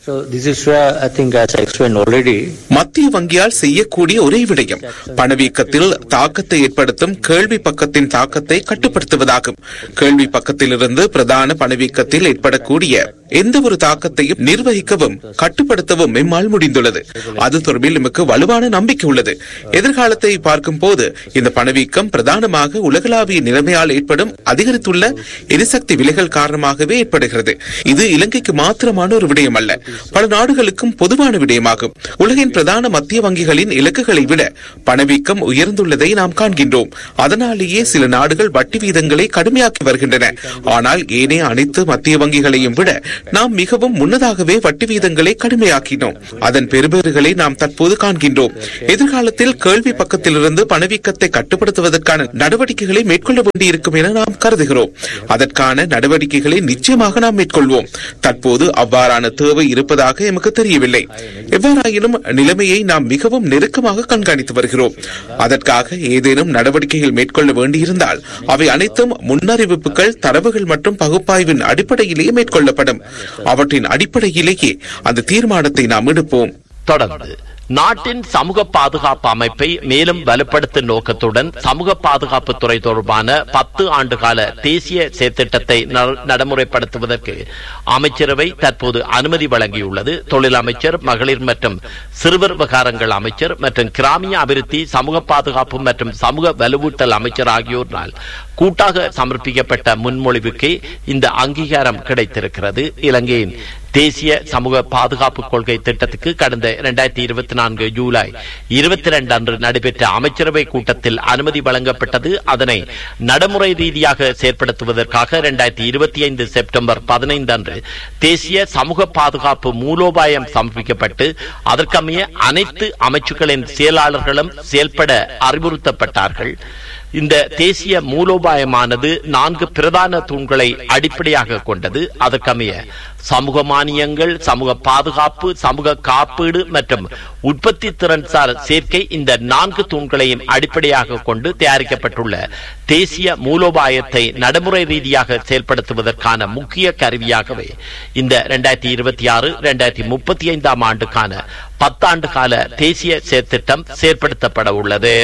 So this is where I think, as I explained already, மத்திய வங்கியால் செய்யக்கூடிய ஒரே விடயம் பணவீக்கத்தில் தாக்கத்தை ஏற்படுத்தும் கேள்வி பக்கத்தின் தாக்கத்தை கட்டுப்படுத்துவதாகும் கேள்வி பக்கத்திலிருந்து பிரதான பணவீக்கத்தில் ஏற்படக்கூடிய எந்த ஒரு தாக்கத்தையும் நிர்வகிக்கவும் கட்டுப்படுத்தவும் எம்மால் முடிந்துள்ளது அது தொடர்பில் நமக்கு வலுவான நம்பிக்கை உள்ளது எதிர்காலத்தை பார்க்கும் போது இந்த பணவீக்கம் பிரதானமாக உலகளாவிய நிலைமையால் ஏற்படும் அதிகரித்துள்ள எரிசக்தி விலைகள் காரணமாகவே ஏற்படுகிறது இது இலங்கைக்கு மாத்திரமான ஒரு விடயம் அல்ல பல நாடுகளுக்கும் பொதுவான விடயமாகும் உலகின் பிரதான மத்திய வங்கிகளின் இலக்குகளை விட பணவீக்கம் உயர்ந்துள்ளதை நாம் காண்கின்றோம் அதனாலேயே சில நாடுகள் வட்டி வீதங்களை கடுமையாக்கி வருகின்றன ஆனால் ஏனைய அனைத்து மத்திய வங்கிகளையும் விட நாம் மிகவும் முன்னதாகவே வட்டி வீதங்களை கடுமையாக்கினோம் அதன் பெறுபேறுகளை நாம் தற்போது காண்கின்றோம் எதிர்காலத்தில் கேள்வி பக்கத்திலிருந்து பணவீக்கத்தை கட்டுப்படுத்துவதற்கான நடவடிக்கைகளை மேற்கொள்ள வேண்டியிருக்கும் என நாம் கருதுகிறோம் அதற்கான நடவடிக்கைகளை நிச்சயமாக நாம் மேற்கொள்வோம் தற்போது அவ்வாறான தேவை இருப்பதாக எமக்கு தெரியவில்லை எவ்வாறாயினும் நிலைமையை நாம் மிகவும் நெருக்கமாக கண்காணித்து வருகிறோம் அதற்காக ஏதேனும் நடவடிக்கைகள் மேற்கொள்ள வேண்டியிருந்தால் அவை அனைத்தும் முன்னறிவிப்புகள் தரவுகள் மற்றும் பகுப்பாய்வின் அடிப்படையிலேயே மேற்கொள்ளப்படும் அவற்றின் அடிப்படையிலேயே அந்த தீர்மானத்தை நாம் எடுப்போம் தொடர்ந்து நாட்டின் சமூக பாதுகாப்பு அமைப்பை மேலும் வலுப்படுத்தும் நோக்கத்துடன் சமூக பாதுகாப்பு துறை தொடர்பான பத்து ஆண்டுகால தேசிய செயற்திட்டத்தை ந- நடைமுறைப்படுத்துவதற்கு அமைச்சரவை தற்போது அனுமதி வழங்கியுள்ளது தொழில் அமைச்சர் மகளிர் மற்றும் சிறுவர் விவகாரங்கள் அமைச்சர் மற்றும் கிராமிய அபிவிருத்தி சமூக பாதுகாப்பு மற்றும் சமூக வலுவூட்டல் அமைச்சர் ஆகியோரால் கூட்டாக சமர்ப்பிக்கப்பட்ட முன்மொழிவுக்கு இந்த அங்கீகாரம் கிடைத்திருக்கிறது இலங்கையின் தேசிய சமூக பாதுகாப்பு கொள்கை திட்டத்துக்கு கடந்த இரண்டாயிரத்தி இருபத்தி நான்கு ஜூலை இருபத்தி இரண்டு அன்று நடைபெற்ற அமைச்சரவை கூட்டத்தில் அனுமதி வழங்கப்பட்டது அதனை நடைமுறை ரீதியாக செயற்படுத்துவதற்காக இரண்டாயிரத்தி இருபத்தி ஐந்து செப்டம்பர் பதினைந்து அன்று தேசிய சமூக பாதுகாப்பு மூலோபாயம் சமர்ப்பிக்கப்பட்டு அதற்கமைய அனைத்து அமைச்சுக்களின் செயலாளர்களும் செயல்பட அறிவுறுத்தப்பட்டார்கள் இந்த தேசிய மூலோபாயமானது நான்கு பிரதான தூண்களை அடிப்படையாக கொண்டது அதற்கமைய சமூக மானியங்கள் சமூக பாதுகாப்பு சமூக காப்பீடு மற்றும் உற்பத்தி திறன் சார் சேர்க்கை இந்த நான்கு தூண்களையும் அடிப்படையாக கொண்டு தயாரிக்கப்பட்டுள்ள தேசிய மூலோபாயத்தை நடைமுறை ரீதியாக செயல்படுத்துவதற்கான முக்கிய கருவியாகவே இந்த இரண்டாயிரத்தி இருபத்தி ஆறு இரண்டாயிரத்தி முப்பத்தி ஐந்தாம் ஆண்டுக்கான பத்தாண்டு கால தேசிய செயற்திட்டம் செயற்படுத்தப்பட உள்ளது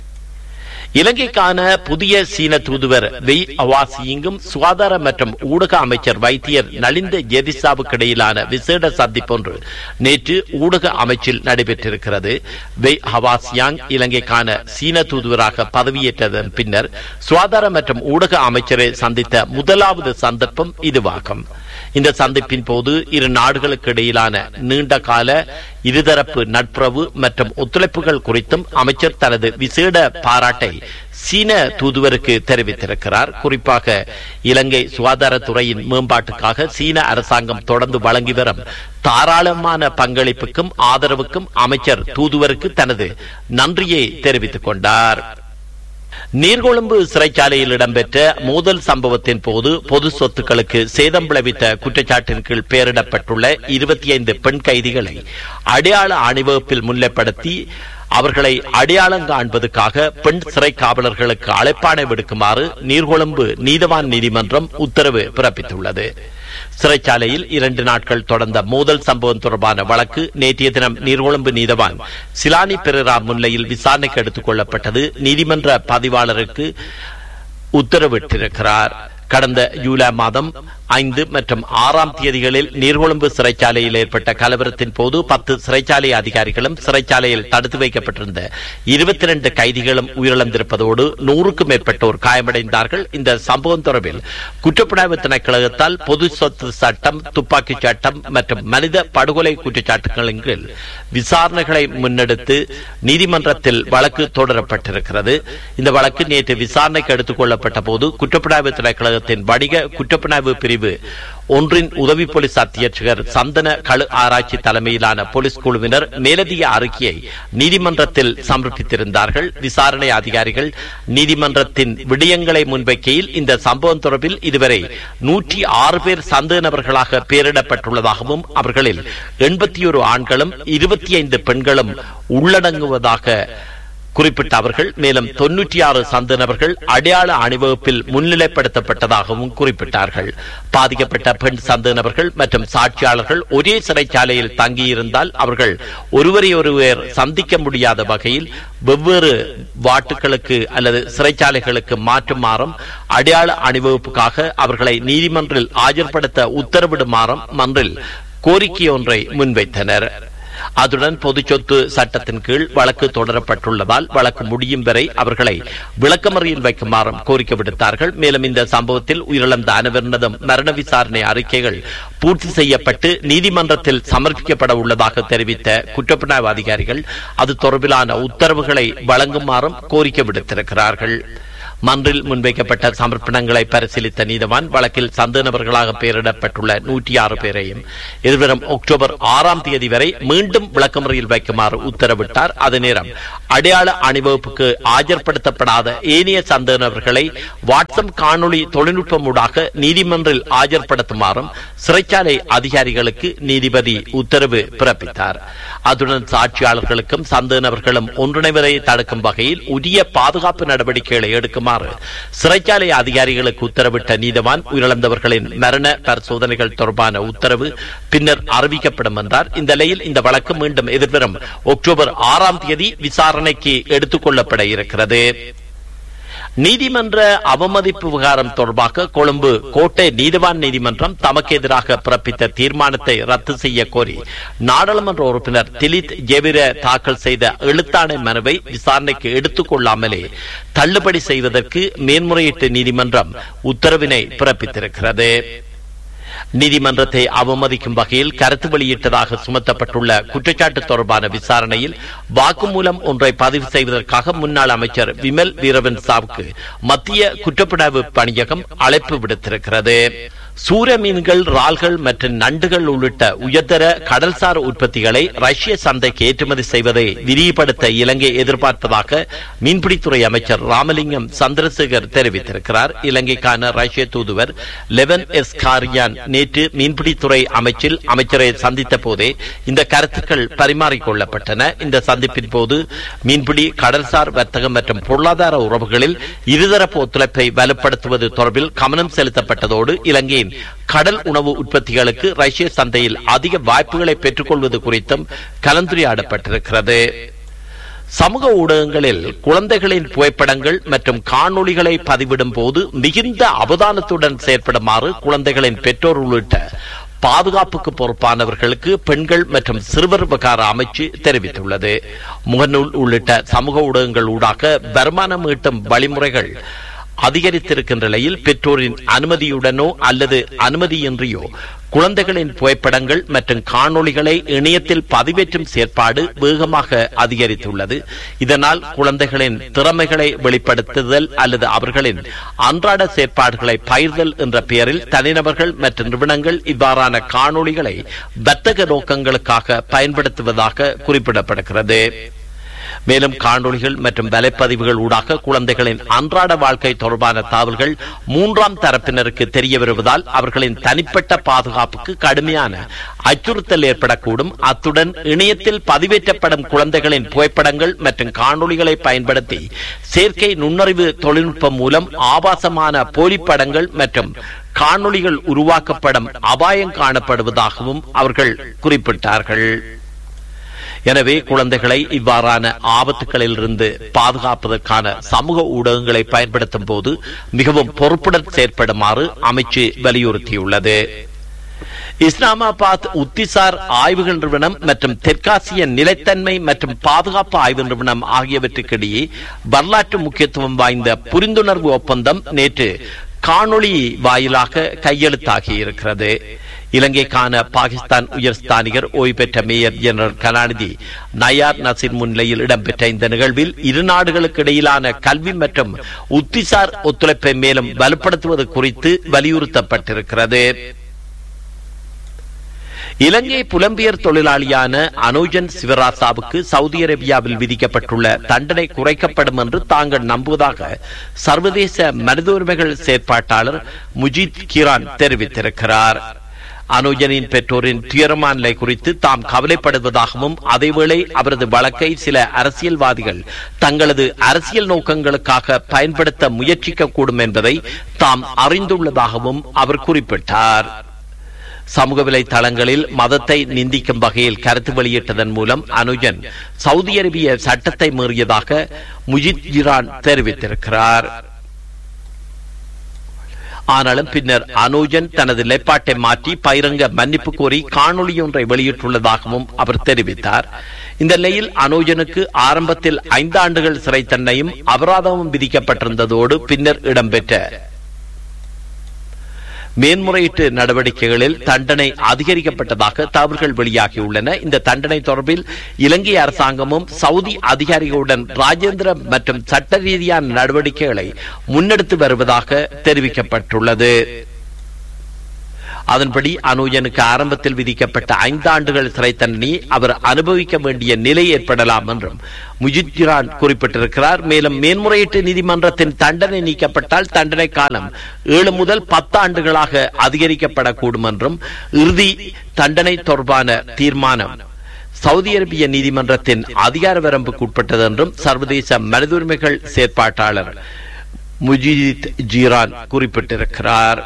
இலங்கைக்கான புதிய சீன தூதுவர் வெய் அவாசியிங்கும் சுகாதார மற்றும் ஊடக அமைச்சர் வைத்தியர் நலிந்த ஜெதிசாவுக்கு இடையிலான விசேட சந்திப்பொன்று நேற்று ஊடக அமைச்சில் நடைபெற்றிருக்கிறது வெய் ஹவாசியாங் இலங்கைக்கான சீன தூதுவராக பதவியேற்றதன் பின்னர் சுகாதார மற்றும் ஊடக அமைச்சரை சந்தித்த முதலாவது சந்தர்ப்பம் இதுவாகும் இந்த சந்திப்பின் போது இரு நாடுகளுக்கு இடையிலான நீண்ட கால இருதரப்பு நட்புறவு மற்றும் ஒத்துழைப்புகள் குறித்தும் அமைச்சர் தனது விசேட பாராட்டை சீன தூதுவருக்கு தெரிவித்திருக்கிறார் குறிப்பாக இலங்கை சுகாதாரத்துறையின் மேம்பாட்டுக்காக சீன அரசாங்கம் தொடர்ந்து வழங்கி வரும் தாராளமான பங்களிப்புக்கும் ஆதரவுக்கும் அமைச்சர் தூதுவருக்கு தனது நன்றியை தெரிவித்துக் கொண்டார் நீர்கொழும்பு சிறைச்சாலையில் இடம்பெற்ற மோதல் சம்பவத்தின் போது பொது சொத்துக்களுக்கு சேதம் விளைவித்த குற்றச்சாட்டின் கீழ் பெயரிடப்பட்டுள்ள இருபத்தி ஐந்து பெண் கைதிகளை அடையாள அணிவகுப்பில் முன்னிலைப்படுத்தி அவர்களை அடையாளம் காண்பதற்காக பெண் சிறை காவலர்களுக்கு அழைப்பாணை விடுக்குமாறு நீர்கொழும்பு நீதவான் நீதிமன்றம் உத்தரவு பிறப்பித்துள்ளது சிறைச்சாலையில் இரண்டு நாட்கள் தொடர்ந்த மோதல் சம்பவம் தொடர்பான வழக்கு நேற்றைய தினம் நீர்கொழும்பு நீதவான் சிலானி பெரேரா முன்னிலையில் விசாரணைக்கு எடுத்துக் கொள்ளப்பட்டது நீதிமன்ற பதிவாளருக்கு உத்தரவிட்டிருக்கிறார் கடந்த ஜூலை மாதம் ஐந்து மற்றும் ஆறாம் தேதிகளில் நீர்கொழும்பு சிறைச்சாலையில் ஏற்பட்ட கலவரத்தின் போது பத்து சிறைச்சாலை அதிகாரிகளும் சிறைச்சாலையில் தடுத்து வைக்கப்பட்டிருந்த இருபத்தி இரண்டு கைதிகளும் உயிரிழந்திருப்பதோடு நூறுக்கும் மேற்பட்டோர் காயமடைந்தார்கள் இந்த சம்பவம் தொடர்பில் குற்றப்புலனாய்வு திணைக்களகத்தால் பொது சொத்து சட்டம் துப்பாக்கிச் சட்டம் மற்றும் மனித படுகொலை குற்றச்சாட்டுகளின் கீழ் விசாரணைகளை முன்னெடுத்து நீதிமன்றத்தில் வழக்கு தொடரப்பட்டிருக்கிறது இந்த வழக்கு நேற்று விசாரணைக்கு எடுத்துக் கொள்ளப்பட்ட போது குற்றப்புலனாய்வு திணைக்களகத்தின் வணிக குற்றப்புலனாய்வு பிரிவு ஒன்றின் உதவி போலீஸ் அத்தியட்சகர் சந்தன களு ஆராய்ச்சி தலைமையிலான போலீஸ் குழுவினர் மேலதிக அறிக்கையை நீதிமன்றத்தில் சமர்ப்பித்திருந்தார்கள் விசாரணை அதிகாரிகள் நீதிமன்றத்தின் விடயங்களை முன்வைக்கையில் இந்த சம்பவம் தொடர்பில் இதுவரை நூற்றி ஆறு பேர் சந்தேக நபர்களாக பெயரிடப்பட்டுள்ளதாகவும் அவர்களில் எண்பத்தி ஒரு ஆண்களும் இருபத்தி ஐந்து பெண்களும் உள்ளடங்குவதாக குறிப்பிட்ட அவர்கள் மேலும் தொன்னூற்றி ஆறு சந்த நபர்கள் அடையாள அணிவகுப்பில் முன்னிலைப்படுத்தப்பட்டதாகவும் குறிப்பிட்டார்கள் பாதிக்கப்பட்ட பெண் சந்த நபர்கள் மற்றும் சாட்சியாளர்கள் ஒரே சிறைச்சாலையில் தங்கியிருந்தால் அவர்கள் ஒருவரையொருவர் சந்திக்க முடியாத வகையில் வெவ்வேறு வாட்டுகளுக்கு அல்லது சிறைச்சாலைகளுக்கு மாற்றுமாறும் அடையாள அணிவகுப்புக்காக அவர்களை நீதிமன்றில் ஆஜர்படுத்த உத்தரவிடுமாறும் மன்றில் கோரிக்கை ஒன்றை முன்வைத்தனர் அதுடன் பொது சொத்து சட்டத்தின் கீழ் வழக்கு தொடரப்பட்டுள்ளதால் வழக்கு முடியும் வரை அவர்களை விளக்கமறியில் வைக்குமாறும் கோரிக்கை விடுத்தார்கள் மேலும் இந்த சம்பவத்தில் உயிரிழந்த அனைவரினதும் மரண விசாரணை அறிக்கைகள் பூர்த்தி செய்யப்பட்டு நீதிமன்றத்தில் சமர்ப்பிக்கப்பட உள்ளதாக தெரிவித்த குற்றப்புலனாய்வு அதிகாரிகள் அது தொடர்பிலான உத்தரவுகளை வழங்குமாறும் கோரிக்கை விடுத்திருக்கிறார்கள் மன்றில் முன்வைக்கப்பட்ட சமர்ப்பணங்களை பரிசீலித்த நீதவான் வழக்கில் சந்த நபர்களாக பெயரிடப்பட்டுள்ள நூற்றி ஆறு பேரையும் எதிர்வரும் அக்டோபர் ஆறாம் தேதி வரை மீண்டும் விளக்கமுறையில் வைக்குமாறு உத்தரவிட்டார் அதே நேரம் அடையாள அணிவகுப்புக்கு ஆஜர்படுத்தப்படாத ஏனைய சந்த நபர்களை வாட்ஸ்அப் காணொளி தொழில்நுட்பமூடாக நீதிமன்றில் ஆஜர்படுத்துமாறும் சிறைச்சாலை அதிகாரிகளுக்கு நீதிபதி உத்தரவு பிறப்பித்தார் அதுடன் சாட்சியாளர்களுக்கும் சந்த நபர்களும் ஒன்றிணைவதை தடுக்கும் வகையில் உரிய பாதுகாப்பு நடவடிக்கைகளை எடுக்குமாறு சிறைச்சாலை அதிகாரிகளுக்கு உத்தரவிட்ட நீதவான் உயிரிழந்தவர்களின் மரண பரிசோதனைகள் தொடர்பான உத்தரவு பின்னர் அறிவிக்கப்படும் என்றார் இந்த நிலையில் இந்த வழக்கு மீண்டும் எதிர்வரும் அக்டோபர் ஆறாம் தேதி விசாரணைக்கு எடுத்துக் கொள்ளப்பட இருக்கிறது நீதிமன்ற அவமதிப்பு விவகாரம் தொடர்பாக கொழும்பு கோட்டை நீதிவான் நீதிமன்றம் தமக்கு எதிராக பிறப்பித்த தீர்மானத்தை ரத்து செய்ய கோரி நாடாளுமன்ற உறுப்பினர் திலித் ஜெவிர தாக்கல் செய்த எழுத்தாணை மனுவை விசாரணைக்கு எடுத்துக் கொள்ளாமலே தள்ளுபடி செய்வதற்கு மேன்முறையீட்டு நீதிமன்றம் உத்தரவினை பிறப்பித்திருக்கிறது நீதிமன்றத்தை அவமதிக்கும் வகையில் கருத்து வெளியிட்டதாக சுமத்தப்பட்டுள்ள குற்றச்சாட்டு தொடர்பான விசாரணையில் வாக்குமூலம் ஒன்றை பதிவு செய்வதற்காக முன்னாள் அமைச்சர் விமல் வீரவன் சாவுக்கு மத்திய குற்றப்புலனாய்வு பணியகம் அழைப்பு விடுத்திருக்கிறது சூர மீன்கள் இறால்கள் மற்றும் நண்டுகள் உள்ளிட்ட உயர்தர கடல்சார் உற்பத்திகளை ரஷ்ய சந்தைக்கு ஏற்றுமதி செய்வதை விரிவுபடுத்த இலங்கை எதிர்பார்ப்பதாக மீன்பிடித்துறை அமைச்சர் ராமலிங்கம் சந்திரசேகர் தெரிவித்திருக்கிறார் இலங்கைக்கான ரஷ்ய தூதுவர் லெவன் எஸ் காரியான் நேற்று மீன்பிடித்துறை அமைச்சில் அமைச்சரை சந்தித்த போதே இந்த கருத்துக்கள் பரிமாறிக்கொள்ளப்பட்டன இந்த சந்திப்பின் போது மீன்பிடி கடல்சார் வர்த்தகம் மற்றும் பொருளாதார உறவுகளில் இருதரப்பு ஒத்துழைப்பை வலுப்படுத்துவது தொடர்பில் கவனம் செலுத்தப்பட்டதோடு இலங்கையின் கடல் உணவு உற்பத்திகளுக்கு ரஷ்ய சந்தையில் அதிக வாய்ப்புகளை பெற்றுக்கொள்வது குறித்தும் கலந்துரையாடப்பட்டிருக்கிறது சமூக ஊடகங்களில் குழந்தைகளின் புகைப்படங்கள் மற்றும் காணொளிகளை பதிவிடும் போது மிகுந்த அவதானத்துடன் செயற்படுமாறு குழந்தைகளின் பெற்றோர் உள்ளிட்ட பாதுகாப்புக்கு பொறுப்பானவர்களுக்கு பெண்கள் மற்றும் சிறுவர் விவகார அமைச்சு தெரிவித்துள்ளது முகநூல் உள்ளிட்ட சமூக ஊடகங்கள் ஊடாக வருமானம் ஈட்டும் வழிமுறைகள் அதிகரித்திருக்கின்ற நிலையில் பெற்றோரின் அனுமதியுடனோ அல்லது அனுமதியின்றியோ குழந்தைகளின் புகைப்படங்கள் மற்றும் காணொளிகளை இணையத்தில் பதிவேற்றும் செயற்பாடு வேகமாக அதிகரித்துள்ளது இதனால் குழந்தைகளின் திறமைகளை வெளிப்படுத்துதல் அல்லது அவர்களின் அன்றாட செயற்பாடுகளை பயிர்தல் என்ற பெயரில் தனிநபர்கள் மற்றும் நிறுவனங்கள் இவ்வாறான காணொளிகளை வர்த்தக நோக்கங்களுக்காக பயன்படுத்துவதாக குறிப்பிடப்படுகிறது மேலும் காணொளிகள் மற்றும் வலைப்பதிவுகள் ஊடாக குழந்தைகளின் அன்றாட வாழ்க்கை தொடர்பான தகவல்கள் மூன்றாம் தரப்பினருக்கு தெரிய வருவதால் அவர்களின் தனிப்பட்ட பாதுகாப்புக்கு கடுமையான அச்சுறுத்தல் ஏற்படக்கூடும் அத்துடன் இணையத்தில் பதிவேற்றப்படும் குழந்தைகளின் புகைப்படங்கள் மற்றும் காணொளிகளை பயன்படுத்தி செயற்கை நுண்ணறிவு தொழில்நுட்பம் மூலம் ஆபாசமான போலிப்படங்கள் மற்றும் காணொளிகள் உருவாக்கப்படும் அபாயம் காணப்படுவதாகவும் அவர்கள் குறிப்பிட்டார்கள் எனவே குழந்தைகளை இவ்வாறான ஆபத்துகளில் இருந்து பாதுகாப்பதற்கான சமூக ஊடகங்களை பயன்படுத்தும் போது மிகவும் பொறுப்புடன் செயற்படுமாறு அமைச்சு வலியுறுத்தியுள்ளது இஸ்லாமாபாத் உத்திசார் ஆய்வுகள் நிறுவனம் மற்றும் தெற்காசிய நிலைத்தன்மை மற்றும் பாதுகாப்பு ஆய்வு நிறுவனம் ஆகியவற்றுக்கிடையே வரலாற்று முக்கியத்துவம் வாய்ந்த புரிந்துணர்வு ஒப்பந்தம் நேற்று காணொளி வாயிலாக கையெழுத்தாகி இருக்கிறது இலங்கைக்கான பாகிஸ்தான் உயர் ஸ்தானிகர் ஓய்வு பெற்ற மேயர் ஜெனரல் கலாநிதி நயார் நசீர் முன்னிலையில் இடம்பெற்ற இந்த நிகழ்வில் இரு நாடுகளுக்கு இடையிலான கல்வி மற்றும் உத்திசார் ஒத்துழைப்பை மேலும் வலுப்படுத்துவது குறித்து வலியுறுத்தப்பட்டிருக்கிறது இலங்கை புலம்பெயர் தொழிலாளியான அனுஜன் சிவராசாவுக்கு சவுதி அரேபியாவில் விதிக்கப்பட்டுள்ள தண்டனை குறைக்கப்படும் என்று தாங்கள் நம்புவதாக சர்வதேச மனித உரிமைகள் செயற்பாட்டாளர் முஜித் கிரான் தெரிவித்திருக்கிறார் அனுஜனின் பெற்றோரின் துயரமான நிலை குறித்து தாம் கவலைப்படுவதாகவும் அதேவேளை அவரது வழக்கை சில அரசியல்வாதிகள் தங்களது அரசியல் நோக்கங்களுக்காக பயன்படுத்த முயற்சிக்கக்கூடும் என்பதை தாம் அறிந்துள்ளதாகவும் அவர் குறிப்பிட்டார் சமூக வலைதளங்களில் மதத்தை நிந்திக்கும் வகையில் கருத்து வெளியிட்டதன் மூலம் அனுஜன் சவுதி அரேபிய சட்டத்தை மீறியதாக முஜித் ஜிரான் தெரிவித்திருக்கிறார் ஆனாலும் பின்னர் அனுஜன் தனது நிலைப்பாட்டை மாற்றி பகிரங்க மன்னிப்பு கோரி காணொளி ஒன்றை வெளியிட்டுள்ளதாகவும் அவர் தெரிவித்தார் இந்த நிலையில் அனுஜனுக்கு ஆரம்பத்தில் ஐந்து ஆண்டுகள் சிறை தண்டனையும் அபராதமும் விதிக்கப்பட்டிருந்ததோடு பின்னர் இடம்பெற்ற மேன்முறையீட்டு நடவடிக்கைகளில் தண்டனை அதிகரிக்கப்பட்டதாக தகவல்கள் வெளியாகியுள்ளன இந்த தண்டனை தொடர்பில் இலங்கை அரசாங்கமும் சவுதி அதிகாரிகளுடன் ராஜேந்திர மற்றும் சட்ட ரீதியான நடவடிக்கைகளை முன்னெடுத்து வருவதாக தெரிவிக்கப்பட்டுள்ளது அதன்படி அனுஜனுக்கு ஆரம்பத்தில் விதிக்கப்பட்ட ஐந்து ஆண்டுகள் சிறை தண்டனை அவர் அனுபவிக்க வேண்டிய நிலை ஏற்படலாம் என்றும் முஜித் ஜிரான் குறிப்பிட்டிருக்கிறார் மேலும் மேன்முறையீட்டு நீதிமன்றத்தின் தண்டனை நீக்கப்பட்டால் தண்டனை காலம் ஏழு முதல் பத்து ஆண்டுகளாக அதிகரிக்கப்படக்கூடும் என்றும் இறுதி தண்டனை தொடர்பான தீர்மானம் சவுதி அரேபிய நீதிமன்றத்தின் அதிகார வரம்புக்கு உட்பட்டது என்றும் சர்வதேச மனித உரிமைகள் செயற்பாட்டாளர் முஜித் ஜீரான் குறிப்பிட்டிருக்கிறார்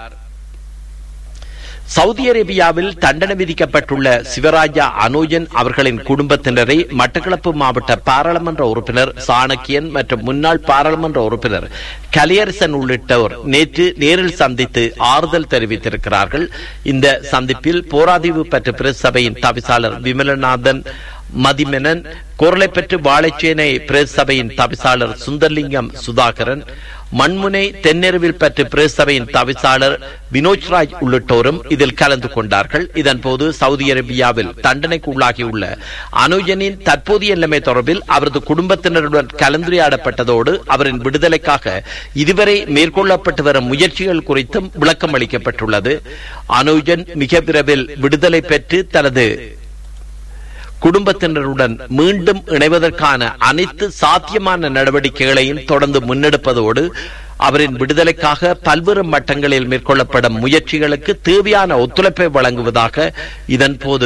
சவுதி அரேபியாவில் தண்டனை விதிக்கப்பட்டுள்ள சிவராஜா அனோஜன் அவர்களின் குடும்பத்தினரை மட்டக்களப்பு மாவட்ட பாராளுமன்ற உறுப்பினர் சாணக்கியன் மற்றும் முன்னாள் பாராளுமன்ற உறுப்பினர் கலியரசன் உள்ளிட்டோர் நேற்று நேரில் சந்தித்து ஆறுதல் தெரிவித்திருக்கிறார்கள் இந்த சந்திப்பில் போராதீவு பெற்ற பிரஸ் சபையின் தவிசாளர் விமலநாதன் மதிமெனன் குரலைப்பெற்று வாழைச்சேனை பிரஸ் சபையின் தவிசாளர் சுந்தர்லிங்கம் சுதாகரன் மண்முனை தென்னெருவில் பெற்ற பிரஸ் சபையின் தவிசாளர் வினோஜ்ராஜ் உள்ளிட்டோரும் இதில் கலந்து கொண்டார்கள் இதன்போது சவுதி அரேபியாவில் தண்டனைக்கு உள்ளாகியுள்ள அனுஜனின் தற்போதைய நிலைமை தொடர்பில் அவரது குடும்பத்தினருடன் கலந்துரையாடப்பட்டதோடு அவரின் விடுதலைக்காக இதுவரை மேற்கொள்ளப்பட்டு வரும் முயற்சிகள் குறித்தும் விளக்கம் அளிக்கப்பட்டுள்ளது அனுஜன் மிக விரைவில் விடுதலை பெற்று தனது குடும்பத்தினருடன் மீண்டும் இணைவதற்கான அனைத்து சாத்தியமான நடவடிக்கைகளையும் தொடர்ந்து முன்னெடுப்பதோடு அவரின் விடுதலைக்காக பல்வேறு மட்டங்களில் மேற்கொள்ளப்படும் முயற்சிகளுக்கு தேவையான ஒத்துழைப்பை வழங்குவதாக இதன் போது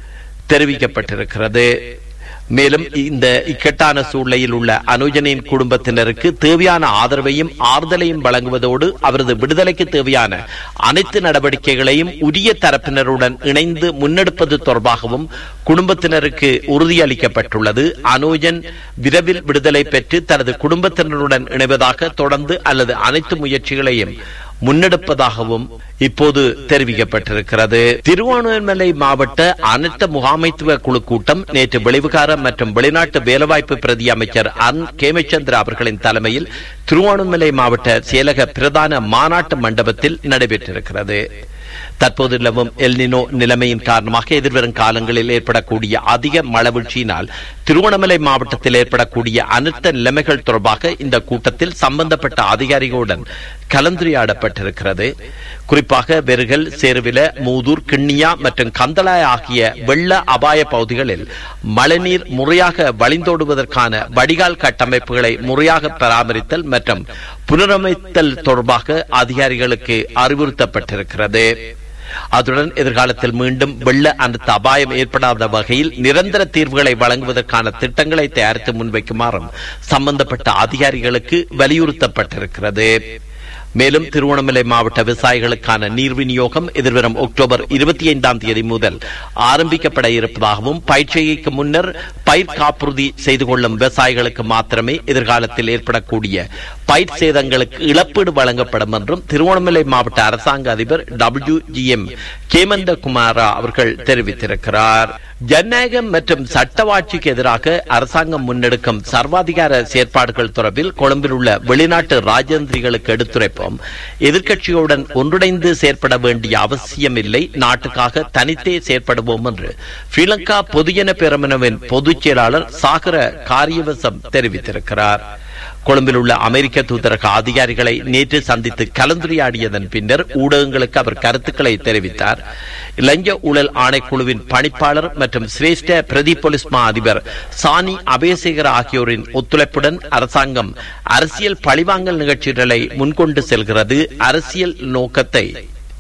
தெரிவிக்கப்பட்டிருக்கிறது மேலும் இந்த இக்கட்டான சூழ்நிலையில் உள்ள அனுஜனின் குடும்பத்தினருக்கு தேவையான ஆதரவையும் ஆறுதலையும் வழங்குவதோடு அவரது விடுதலைக்கு தேவையான அனைத்து நடவடிக்கைகளையும் உரிய தரப்பினருடன் இணைந்து முன்னெடுப்பது தொடர்பாகவும் குடும்பத்தினருக்கு உறுதியளிக்கப்பட்டுள்ளது அனுஜன் விரைவில் விடுதலை பெற்று தனது குடும்பத்தினருடன் இணைவதாக தொடர்ந்து அல்லது அனைத்து முயற்சிகளையும் முன்னெடுப்பதாகவும் இப்போது தெரிவிக்கப்பட்டிருக்கிறது திருவண்ணாமலை மாவட்ட அனைத்து முகாமைத்துவ குழு கூட்டம் நேற்று வெளிவிகார மற்றும் வெளிநாட்டு வேலைவாய்ப்பு பிரதி அமைச்சர் அன் கேமச்சந்திர அவர்களின் தலைமையில் திருவண்ணாமலை மாவட்ட செயலக பிரதான மாநாட்டு மண்டபத்தில் நடைபெற்றிருக்கிறது தற்போது நிலவும் எல்னினோ நிலைமையின் காரணமாக எதிர்வரும் காலங்களில் ஏற்படக்கூடிய அதிக மழவீழ்ச்சியினால் திருவண்ணாமலை மாவட்டத்தில் ஏற்படக்கூடிய அனைத்த நிலைமைகள் தொடர்பாக இந்த கூட்டத்தில் சம்பந்தப்பட்ட அதிகாரிகளுடன் கலந்துரையாடப்பட்டிருக்கிறது குறிப்பாக வெறுகல் சேருவில மூதூர் கிண்ணியா மற்றும் கந்தளாய் ஆகிய வெள்ள அபாய பகுதிகளில் மழைநீர் முறையாக வழிந்தோடுவதற்கான வடிகால் கட்டமைப்புகளை முறையாக பராமரித்தல் மற்றும் புனரமைத்தல் தொடர்பாக அதிகாரிகளுக்கு அறிவுறுத்தப்பட்டிருக்கிறது அதுடன் எதிர்காலத்தில் மீண்டும் வெள்ள அனைத்து அபாயம் ஏற்படாத வகையில் நிரந்தர தீர்வுகளை வழங்குவதற்கான திட்டங்களை தயாரித்து முன்வைக்குமாறும் சம்பந்தப்பட்ட அதிகாரிகளுக்கு வலியுறுத்தப்பட்டிருக்கிறது மேலும் திருவண்ணாமலை மாவட்ட விவசாயிகளுக்கான நீர் விநியோகம் எதிர்வரும் அக்டோபர் இருபத்தி ஐந்தாம் தேதி முதல் ஆரம்பிக்கப்பட இருப்பதாகவும் பயிற்சிக்கு முன்னர் பயிர் காப்புறுதி செய்து கொள்ளும் விவசாயிகளுக்கு மாத்திரமே எதிர்காலத்தில் ஏற்படக்கூடிய பயிர் சேதங்களுக்கு இழப்பீடு வழங்கப்படும் என்றும் திருவண்ணாமலை மாவட்ட அரசாங்க அதிபர் W G M Hemantha Kumara அவர்கள் தெரிவித்திருக்கிறார் ஜனநாயகம் மற்றும் சட்டவாட்சிக்கு எதிராக அரசாங்கம் முன்னெடுக்கும் சர்வாதிகார செயற்பாடுகள் தொடர்பில் கொழும்பில் உள்ள வெளிநாட்டு ராஜேந்திரிகளுக்கு எடுத்துரைப்போம் எதிர்க்கட்சிகளுடன் ஒன்றிணைந்து செயற்பட வேண்டிய அவசியம் இல்லை நாட்டுக்காக தனித்தே செயற்படுவோம் என்று ஸ்ரீலங்கா பொதுஜன பேரமுனவின் பொதுச் செயலாளர் சாகர காரியவசம் தெரிவித்திருக்கிறார் கொழும்பில் உள்ள அமெரிக்க தூதரக அதிகாரிகளை நேற்று சந்தித்து கலந்துரையாடியதன் பின்னர் ஊடகங்களுக்கு அவர் கருத்துக்களை தெரிவித்தார் லஞ்ச ஊழல் ஆணைக்குழுவின் பணிப்பாளர் மற்றும் சிரேஷ்ட பிரதி போலீஸ் மா அதிபர் சானி அபயசேகர் ஆகியோரின் ஒத்துழைப்புடன் அரசாங்கம் அரசியல் பழிவாங்கல் நிகழ்ச்சிகளை முன்கொண்டு செல்கிறது அரசியல் நோக்கத்தை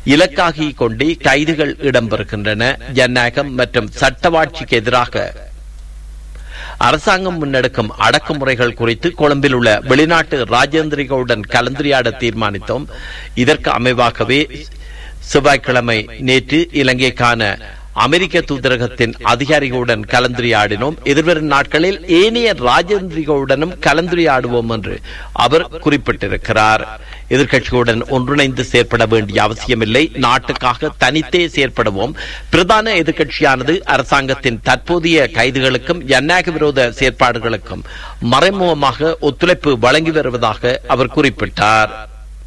இலக்காகிக் கொண்டே கைதுகள் இடம்பெறுகின்றன ஜனநாயகம் மற்றும் சட்டவாட்சிக்கு எதிராக அரசாங்கம் முன்னெடுக்கும் அடக்குமுறைகள் குறித்து கொழும்பில் உள்ள வெளிநாட்டு ராஜேந்திரிகளுடன் கலந்துரையாட தீர்மானித்தோம் இதற்கு அமைவாகவே செவ்வாய்க்கிழமை நேற்று இலங்கைக்கான அமெரிக்க தூதரகத்தின் அதிகாரிகளுடன் கலந்துரையாடினோம் எதிர்வரும் நாட்களில் ஏனைய ராஜேந்திரிகளுடனும் கலந்துரையாடுவோம் என்று அவர் குறிப்பிட்டிருக்கிறார் எதிர்க்கட்சிகளுடன் ஒன்றிணைந்து செயற்பட வேண்டிய அவசியமில்லை நாட்டுக்காக தனித்தே செயற்படுவோம் பிரதான எதிர்க்கட்சியானது அரசாங்கத்தின் தற்போதைய கைதுகளுக்கும் ஜனநாயக விரோத செயற்பாடுகளுக்கும் மறைமுகமாக ஒத்துழைப்பு வழங்கி வருவதாக அவர் குறிப்பிட்டார்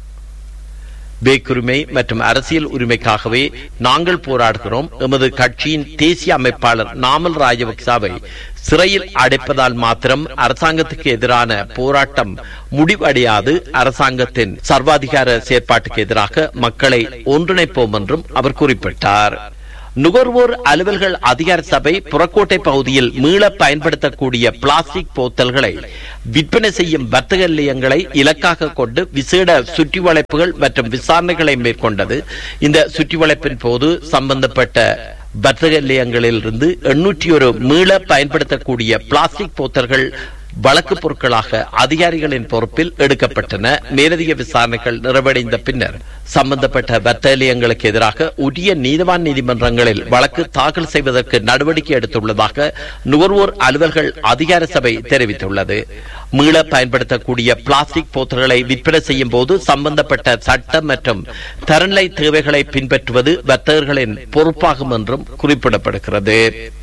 பேக்குரிமை மற்றும் அரசியல் உரிமைக்காகவே நாங்கள் போராடுகிறோம் எமது கட்சியின் தேசிய அமைப்பாளர் நாமல் ராஜபக்சாவை சிறையில் அடைப்பதால் மாத்திரம் அரசாங்கத்துக்கு எதிரான போராட்டம் முடிவடையாது அரசாங்கத்தின் சர்வாதிகார செயற்பாட்டுக்கு எதிராக மக்களை ஒன்றிணைப்போம் என்றும் அவர் குறிப்பிட்டார் நுகர்வோர் அலுவல்கள் அதிகார சபை புறக்கோட்டை பகுதியில் மீள பயன்படுத்தக்கூடிய பிளாஸ்டிக் போத்தல்களை விற்பனை செய்யும் வர்த்தக நிலையங்களை இலக்காக கொண்டு விசேட சுற்றி வளைப்புகள் மற்றும் விசாரணைகளை மேற்கொண்டது இந்த சுற்றி வளைப்பின் போது சம்பந்தப்பட்ட வர்த்தக நிலையங்களிலிருந்து எண்ணூற்றி ஒரு மீள பயன்படுத்தக்கூடிய பிளாஸ்டிக் போத்தல்கள் வழக்கு பொருட்களாக அதிகாரிகளின் பொறுப்பில் எடுக்கப்பட்டன மேலதிக விசாரணைகள் நிறைவடைந்த பின்னர் சம்பந்தப்பட்ட வர்த்தகங்களுக்கு எதிராக உரிய நீதவான் நீதிமன்றங்களில் வழக்கு தாக்கல் செய்வதற்கு நடவடிக்கை எடுத்துள்ளதாக நுகர்வோர் அலுவல்கள் அதிகார சபை தெரிவித்துள்ளது மீள பயன்படுத்தக்கூடிய பிளாஸ்டிக் போத்தல்களை விற்பனை செய்யும் போது சம்பந்தப்பட்ட சட்ட மற்றும் தரநிலை தேவைகளை பின்பற்றுவது வர்த்தகர்களின் பொறுப்பாகும் என்றும் குறிப்பிடப்படுகிறது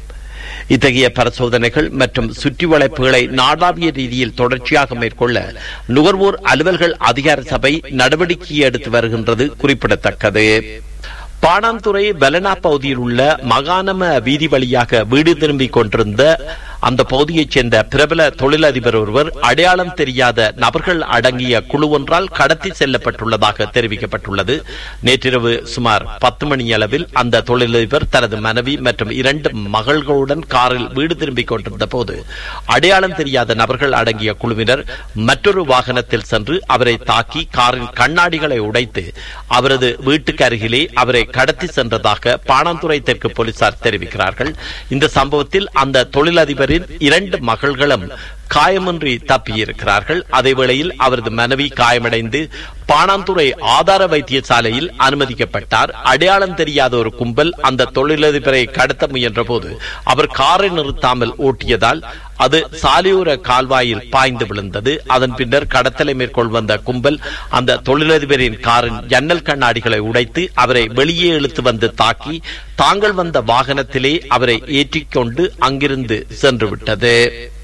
இத்தகைய பரிசோதனைகள் மற்றும் சுற்றி வளைப்புகளை நாடாவிய ரீதியில் தொடர்ச்சியாக மேற்கொள்ள நுகர்வோர் அலுவல்கள் அதிகார சபை நடவடிக்கை எடுத்து வருகின்றது குறிப்பிடத்தக்கது பாணாந்துறை பலனா பகுதியில் உள்ள மகானம வீதி வழியாக வீடு திரும்பிக் கொண்டிருந்த அந்த பகுதியைச் சேர்ந்த பிரபல தொழிலதிபர் ஒருவர் அடையாளம் தெரியாத நபர்கள் அடங்கிய குழு ஒன்றால் கடத்தி செல்லப்பட்டுள்ளதாக தெரிவிக்கப்பட்டுள்ளது நேற்றிரவு சுமார் பத்து மணி அளவில் அந்த தொழிலதிபர் தனது மனைவி மற்றும் இரண்டு மகள்களுடன் காரில் வீடு திரும்பிக் கொண்டிருந்த போது அடையாளம் தெரியாத நபர்கள் அடங்கிய குழுவினர் மற்றொரு வாகனத்தில் சென்று அவரை தாக்கி காரின் கண்ணாடிகளை உடைத்து அவரது வீட்டுக்கு அருகிலே அவரை கடத்தி சென்றதாக பாணாந்துறை தெற்கு போலீசார் தெரிவிக்கிறார்கள் இந்த சம்பவத்தில் அந்த தொழிலதிபரின் இரண்டு மகள்களும் காயமின்றி தப்பியிருக்கிறார்கள் அதேவேளையில் அவரது மனைவி காயமடைந்து பாணாந்துறை ஆதார வைத்தியசாலையில் அனுமதிக்கப்பட்டார் அடையாளம் தெரியாத ஒரு கும்பல் அந்த தொழிலதிபரை கடத்த முயன்ற போது அவர் காரை நிறுத்தாமல் ஓட்டியதால் அது சாலையோர கால்வாயில் பாய்ந்து விழுந்தது அதன் பின்னர் கடத்தலை மேற்கொள் வந்த கும்பல் அந்த தொழிலதிபரின் காரின் ஜன்னல் கண்ணாடிகளை உடைத்து அவரை வெளியே இழுத்து வந்து தாக்கி தாங்கள் வந்த வாகனத்திலே அவரை ஏற்றிக்கொண்டு அங்கிருந்து சென்று விட்டது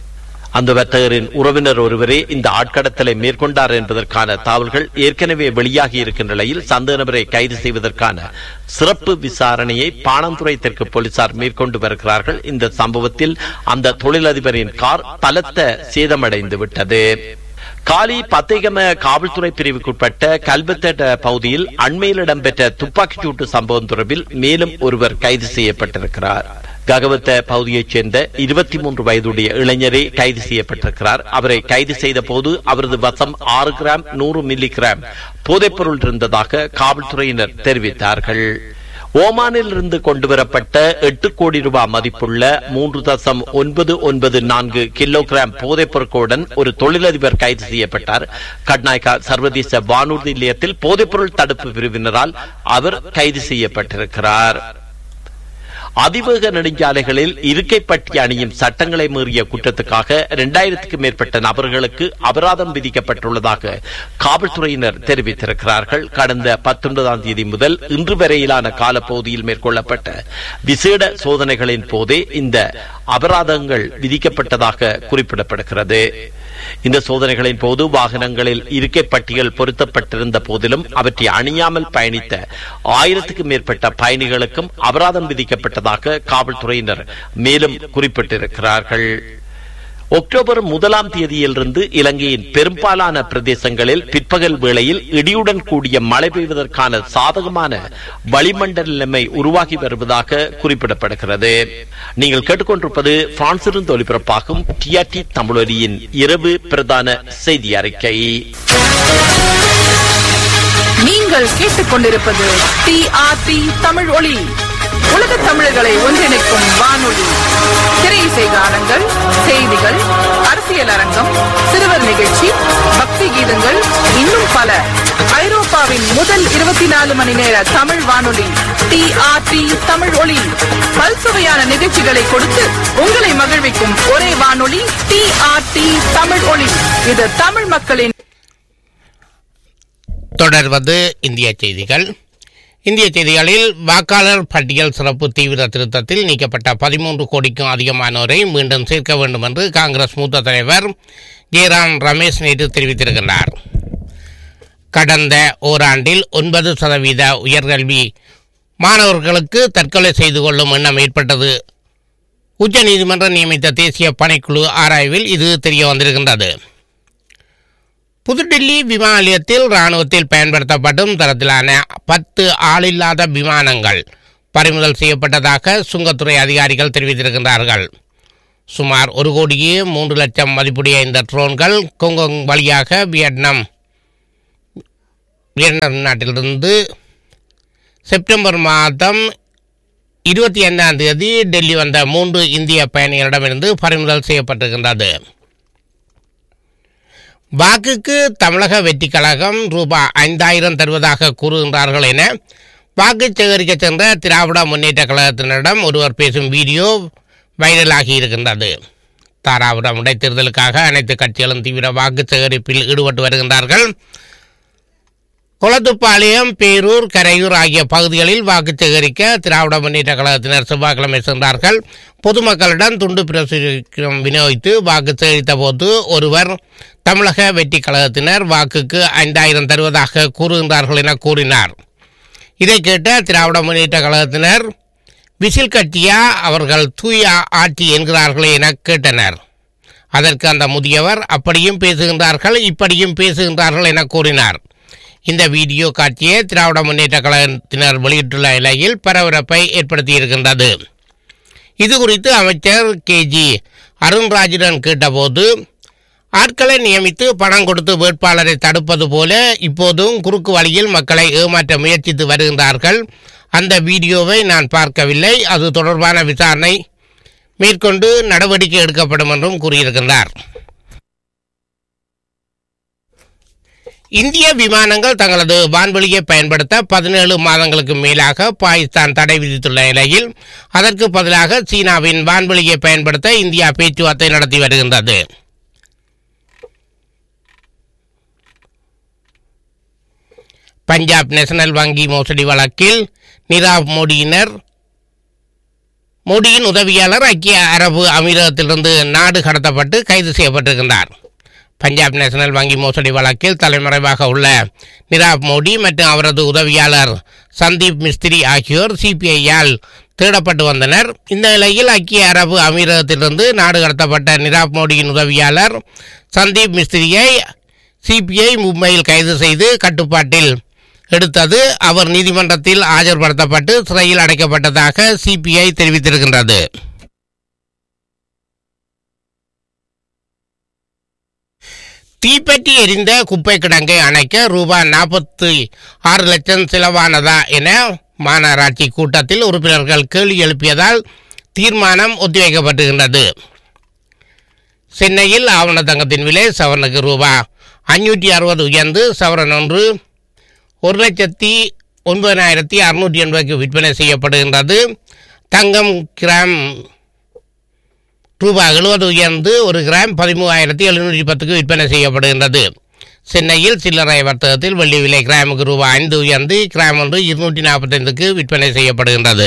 அந்த வர்த்தகரின் உறவினர் ஒருவரே இந்த ஆட்கடத்தலை மேற்கொண்டார் என்பதற்கான தகவல்கள் ஏற்கனவே வெளியாகி இருக்கின்ற நிலையில் சந்தேக நபரை கைது செய்வதற்கான சிறப்பு விசாரணையை பாணந்துறை தெற்கு போலீசார் மேற்கொண்டு வருகிறார்கள் இந்த சம்பவத்தில் அந்த தொழிலதிபரின் கார் பலத்த சேதமடைந்து விட்டது காலி பத்தேகம காவல்துறை பிரிவுக்குட்பட்ட கல்பத்தட் பகுதியில் அண்மையில் இடம்பெற்ற துப்பாக்கிச் சூட்டு சம்பவம் தொடர்பில் மேலும் ஒருவர் கைது செய்யப்பட்டிருக்கிறார் ககவத்த பகுதியைச் சேர்ந்த இருபத்தி மூன்று வயதுடைய இளைஞரே கைது செய்யப்பட்டிருக்கிறார் அவரை கைது செய்த போது அவரது வசம் ஆறு கிராம் நூறு மில்லி கிராம் போதைப்பொருள் இருந்ததாக காவல்துறையினர் தெரிவித்தார்கள் ஓமானில் இருந்து கொண்டுவரப்பட்ட எட்டு கோடி ரூபாய் மதிப்புள்ள மூன்று தசம் ஒன்பது ஒன்பது நான்கு கிலோகிராம் போதைப் பொருட்களுடன் ஒரு தொழிலதிபர் கைது செய்யப்பட்டார் கட்நாயக்கா சர்வதேச வானூர்தி நிலையத்தில் போதைப்பொருள் தடுப்பு பிரிவினரால் அவர் கைது செய்யப்பட்டிருக்கிறார் அதிவேக நெடுஞ்சாலைகளில் இருக்கைப்பட்டி அணியும் சட்டங்களை மீறிய குற்றத்துக்காக இரண்டாயிரத்துக்கு மேற்பட்ட நபர்களுக்கு அபராதம் விதிக்கப்பட்டுள்ளதாக காவல்துறையினர் தெரிவித்திருக்கிறார்கள் கடந்த பத்தொன்பதாம் தேதி முதல் இன்று வரையிலான காலப்பகுதியில் மேற்கொள்ளப்பட்ட விசேட சோதனைகளின் போதே இந்த அபராதங்கள் விதிக்கப்பட்டதாக குறிப்பிடப்படுகிறது இந்த சோதனைகளின் போது வாகனங்களில் இருக்கை பட்டிகள் பொருத்தப்பட்டிருந்த போதிலும் அவற்றை அணியாமல் பயணித்த ஆயிரத்துக்கும் மேற்பட்ட பயணிகளுக்கும் அபராதம் விதிக்கப்பட்டதாக காவல்துறையினர் மேலும் குறிப்பிட்டிருக்கிறார்கள் அக்டோபர் முதலாம் தேதியிலிருந்து இலங்கையின் பெரும்பாலான பிரதேசங்களில் பிற்பகல் வேளையில் இடியுடன் கூடிய மழை பெய்வதற்கான சாதகமான வளிமண்டல நிலைமை உருவாகி வருவதாக குறிப்பிடப்படுகிறது நீங்கள் கேட்டுக்கொண்டிருப்பது பிரான்சிலிருந்து ஒலிபரப்பாகும் டிஆர்டி தமிழொலியின் இரவு பிரதான செய்தி அறிக்கை நீங்கள் நீங்கள் கேட்டுக்கொண்டிருப்பது டிஆர்டி தமிழ் ஒளி உலக தமிழர்களை ஒன்றிணைக்கும் வானொலி திரையிசை கானங்கள் செய்திகள் அரசியல் அரங்கம் சிறுவர் நிகழ்ச்சி பக்தி கீதங்கள் இன்னும் பல ஐரோப்பாவின் முதல் இருபத்தி நாலு மணி நேர தமிழ் வானொலி டிஆர்டி தமிழ் ஒளி பல்சுவையான நிகழ்ச்சிகளை கொடுத்து உங்களை மகிழ்விக்கும் ஒரே வானொலி டிஆர்டி தமிழ் ஒளி இது தமிழ் மக்களின் தொடர்வது இந்திய செய்திகள் இந்திய செய்திகளில் வாக்காளர் பட்டியல் சிறப்பு தீவிர திருத்தத்தில் நீக்கப்பட்ட பதிமூன்று கோடிக்கும் அதிகமானோரை மீண்டும் சேர்க்க வேண்டும் என்று காங்கிரஸ் மூத்த தலைவர் ஜெயராம் ரமேஷ் நேற்று தெரிவித்திருக்கிறார் கடந்த ஓராண்டில் ஒன்பது சதவீத உயர்கல்வி மாணவர்களுக்கு தற்கொலை செய்து கொள்ளும் எண்ணம் ஏற்பட்டது உச்சநீதிமன்றம் நியமித்த தேசிய பணிக்குழு ஆராய்வில் இது தெரிய வந்திருக்கின்றது புதுடில்லி விமான நிலையத்தில் ராணுவத்தில் பயன்படுத்தப்படும் தரத்திலான பத்து ஆளில்லாத விமானங்கள் பறிமுதல் செய்யப்பட்டதாக சுங்கத்துறை அதிகாரிகள் தெரிவித்திருக்கின்றார்கள் சுமார் ஒரு கோடியே மூன்று லட்சம் மதிப்புடைய இந்த ட்ரோன்கள் கொங்கோங் வழியாக வியட்நாம் வியட்நாம் நாட்டிலிருந்து செப்டம்பர் மாதம் இருபத்தி ஐந்தாம் தேதி டெல்லி வந்த மூன்று இந்திய பயணிகளிடமிருந்து பறிமுதல் செய்யப்பட்டிருக்கின்றது வாக்குக்கு தமிழக வெற்றி கழகம் ரூபாய் ஐந்தாயிரம் தருவதாக கூறுகின்றார்கள் என வாக்கு சேகரிக்க சென்ற திராவிட முன்னேற்ற கழகத்தினரிடம் ஒருவர் பேசும் வீடியோ வைரலாகி இருக்கின்றது தாராபுரம் இடைத்தேர்தலுக்காக அனைத்து கட்சிகளும் தீவிர வாக்கு சேகரிப்பில் ஈடுபட்டு வருகின்றார்கள் குளத்துப்பாளையம் பேரூர் கரையூர் ஆகிய பகுதிகளில் வாக்கு சேகரிக்க திராவிட முன்னேற்ற கழகத்தினர் செவ்வாய்க்கிழமை சென்றார்கள் பொதுமக்களிடம் துண்டு பிரசுரம் விநியோகித்து வாக்கு சேகரித்த போது ஒருவர் தமிழக வெற்றி கழகத்தினர் வாக்குக்கு ஐந்தாயிரம் தருவதாக கூறுகின்றார்கள் என கூறினார் இதை கேட்ட திராவிட முன்னேற்ற கழகத்தினர் விசில் கட்டியா அவர்கள் தூய ஆட்சி என்கிறார்களே என கேட்டனர் அதற்கு அந்த முதியவர் அப்படியும் பேசுகின்றார்கள் இப்படியும் பேசுகின்றார்கள் என கூறினார் இந்த வீடியோ காட்சியை திராவிட முன்னேற்ற கழகத்தினர் வெளியிட்டுள்ள நிலையில் பரபரப்பை ஏற்படுத்தியிருக்கின்றது இது குறித்து அமைச்சர் கே ஜி அருண்ராஜுடன் கேட்டபோது ஆட்களை நியமித்து பணம் கொடுத்து வேட்பாளரை தடுப்பது போல இப்போதும் குறுக்கு வழியில் மக்களை ஏமாற்ற முயற்சித்து வருகின்றார்கள் அந்த வீடியோவை நான் பார்க்கவில்லை அது தொடர்பான விசாரணை மேற்கொண்டு நடவடிக்கை எடுக்கப்படும் என்றும் கூறியிருக்கின்றார் இந்திய விமானங்கள் தங்களது வான்வெளியை பயன்படுத்த பதினேழு மாதங்களுக்கு மேலாக பாகிஸ்தான் தடை விதித்துள்ள நிலையில் அதற்கு பதிலாக சீனாவின் வான்வெளியை பயன்படுத்த இந்தியா பேச்சுவார்த்தை நடத்தி வருகின்றது பஞ்சாப் நேஷனல் வங்கி மோசடி வழக்கில் நிராவ் மோடியினர் மோடியின் உதவியாளர் ஐக்கிய அரபு அமீரகத்திலிருந்து நாடு கடத்தப்பட்டு கைது செய்யப்பட்டிருக்கின்றார் பஞ்சாப் நேஷனல் வங்கி மோசடி வழக்கில் தலைமறைவாக உள்ள நிராவ் மோடி மற்றும் அவரது உதவியாளர் சந்தீப் மிஸ்திரி ஆகியோர் சிபிஐயால் தேடப்பட்டு வந்தனர் இந்த நிலையில் ஐக்கிய அரபு அமீரகத்திலிருந்து நாடு கடத்தப்பட்ட நிராவ் மோடியின் உதவியாளர் சந்தீப் மிஸ்திரியை சிபிஐ மும்பையில் கைது செய்து கட்டுப்பாட்டில் எடுத்தது அவர் நீதிமன்றத்தில் ஆஜர்படுத்தப்பட்டு சிறையில் அடைக்கப்பட்டதாக சிபிஐ தெரிவித்திருக்கின்றது தீப்பற்றி எரிந்த குப்பை கிடங்கை அணைக்க ரூபாய் நாற்பத்தி ஆறு லட்சம் செலவானதா என மாநகராட்சி கூட்டத்தில் உறுப்பினர்கள் கேள்வி எழுப்பியதால் தீர்மானம் ஒத்திவைக்கப்பட்டிருக்கின்றது சென்னையில் ஆவண தங்கத்தின் விலை சவரனுக்கு ரூபாய் அஞ்சூற்றி அறுபது உயர்ந்து சவரன் ஒன்று ஒரு லட்சத்தி ஒன்பதாயிரத்தி அறுநூற்றி எண்பதுக்கு விற்பனை செய்யப்படுகின்றது தங்கம் கிராம் ரூபாய் எழுபது உயர்ந்து ஒரு கிராம் பதிமூவாயிரத்தி எழுநூற்றி பத்துக்கு விற்பனை செய்யப்படுகின்றது சென்னையில் சில்லறை வர்த்தகத்தில் வெள்ளி விலை கிராமுக்கு ரூபாய் ஐந்து உயர்ந்து கிராம் ஒன்று இருநூற்றி நாற்பத்தைந்துக்கு விற்பனை செய்யப்படுகின்றது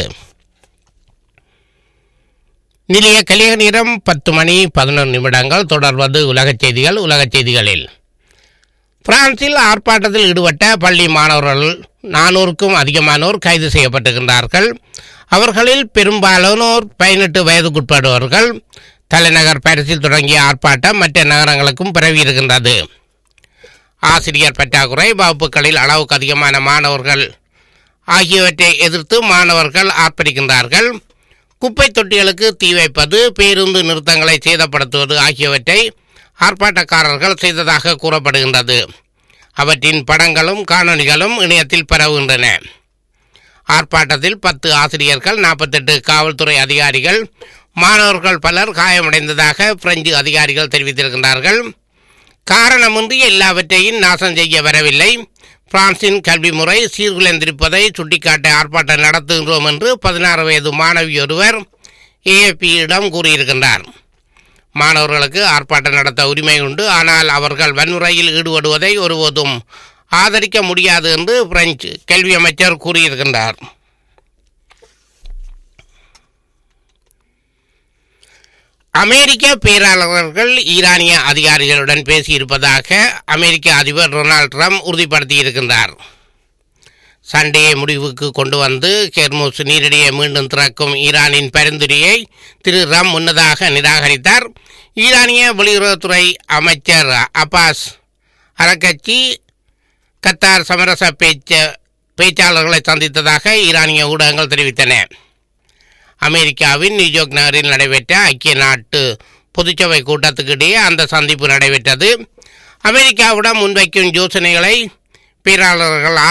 நிலைய கலிக நேரம் பத்து மணி பதினொரு நிமிடங்கள் தொடர்வது உலகச் செய்திகள் உலகச் செய்திகளில் பிரான்சில் ஆர்ப்பாட்டத்தில் ஈடுபட்ட பள்ளி மாணவர்கள் நானூறுக்கும் அதிகமானோர் கைது செய்யப்பட்டிருக்கின்றார்கள் அவர்களில் பெரும்பாலானோர் பதினெட்டு வயதுக்குட்பட்டவர்கள் தலைநகர் பாரிஸில் தொடங்கிய ஆர்ப்பாட்டம் மற்ற நகரங்களுக்கும் பரவியிருக்கின்றது ஆசிரியர் பற்றாக்குறை வகுப்புகளில் அளவுக்கு அதிகமான மாணவர்கள் ஆகியவற்றை எதிர்த்து மாணவர்கள் ஆர்ப்பரிக்கின்றார்கள் குப்பை தொட்டிகளுக்கு தீ வைப்பது பேருந்து நிறுத்தங்களை சேதப்படுத்துவது ஆகியவற்றை ஆர்ப்பாட்டக்காரர்கள் செய்ததாக கூறப்படுகின்றது அவற்றின் படங்களும் காணொளிகளும் இணையத்தில் பரவுகின்றன ஆர்ப்பாட்டத்தில் பத்து ஆசிரியர்கள் நாற்பத்தெட்டு காவல்துறை அதிகாரிகள் மாணவர்கள் பலர் காயமடைந்ததாக பிரெஞ்சு அதிகாரிகள் தெரிவித்திருக்கின்றார்கள் காரணமின்றி எல்லாவற்றையும் நாசம் செய்ய வரவில்லை பிரான்சின் கல்வி முறை சீர்குலைந்திருப்பதை சுட்டிக்காட்ட ஆர்ப்பாட்டம் நடத்துகின்றோம் என்று பதினாறு வயது மாணவி ஒருவர் ஏஎப்பியிடம் கூறியிருக்கின்றார் மாணவர்களுக்கு ஆர்ப்பாட்டம் நடத்த உரிமை உண்டு ஆனால் அவர்கள் வன்முறையில் ஈடுபடுவதை ஒருபோதும் ஆதரிக்க முடியாது என்று பிரெஞ்சு கல்வி அமைச்சர் கூறியிருக்கின்றார் அமெரிக்க பேராளர்கள் ஈரானிய அதிகாரிகளுடன் பேசியிருப்பதாக அமெரிக்க அதிபர் டொனால்ட் ட்ரம்ப் உறுதிப்படுத்தியிருக்கின்றார் சண்டையை முடிவுக்கு கொண்டு வந்து கெர்மூஸ் நீரிடையை மீண்டும் திறக்கும் ஈரானின் பரிந்துரையை திரு ரம் முன்னதாக நிராகரித்தார் ஈரானிய வெளியுறவுத்துறை அமைச்சர் அப்பாஸ் அரக்கட்சி கத்தார் சமரச பேச்ச பேச்சாளர்களை சந்தித்ததாக ஈரானிய ஊடகங்கள் தெரிவித்தன அமெரிக்காவின் நியூயார்க் நகரில் நடைபெற்ற ஐக்கிய நாட்டு பொதுச்சபை கூட்டத்துக்கு இடையே அந்த சந்திப்பு நடைபெற்றது அமெரிக்காவிடம் முன்வைக்கும் யோசனைகளை பேராளர்கள்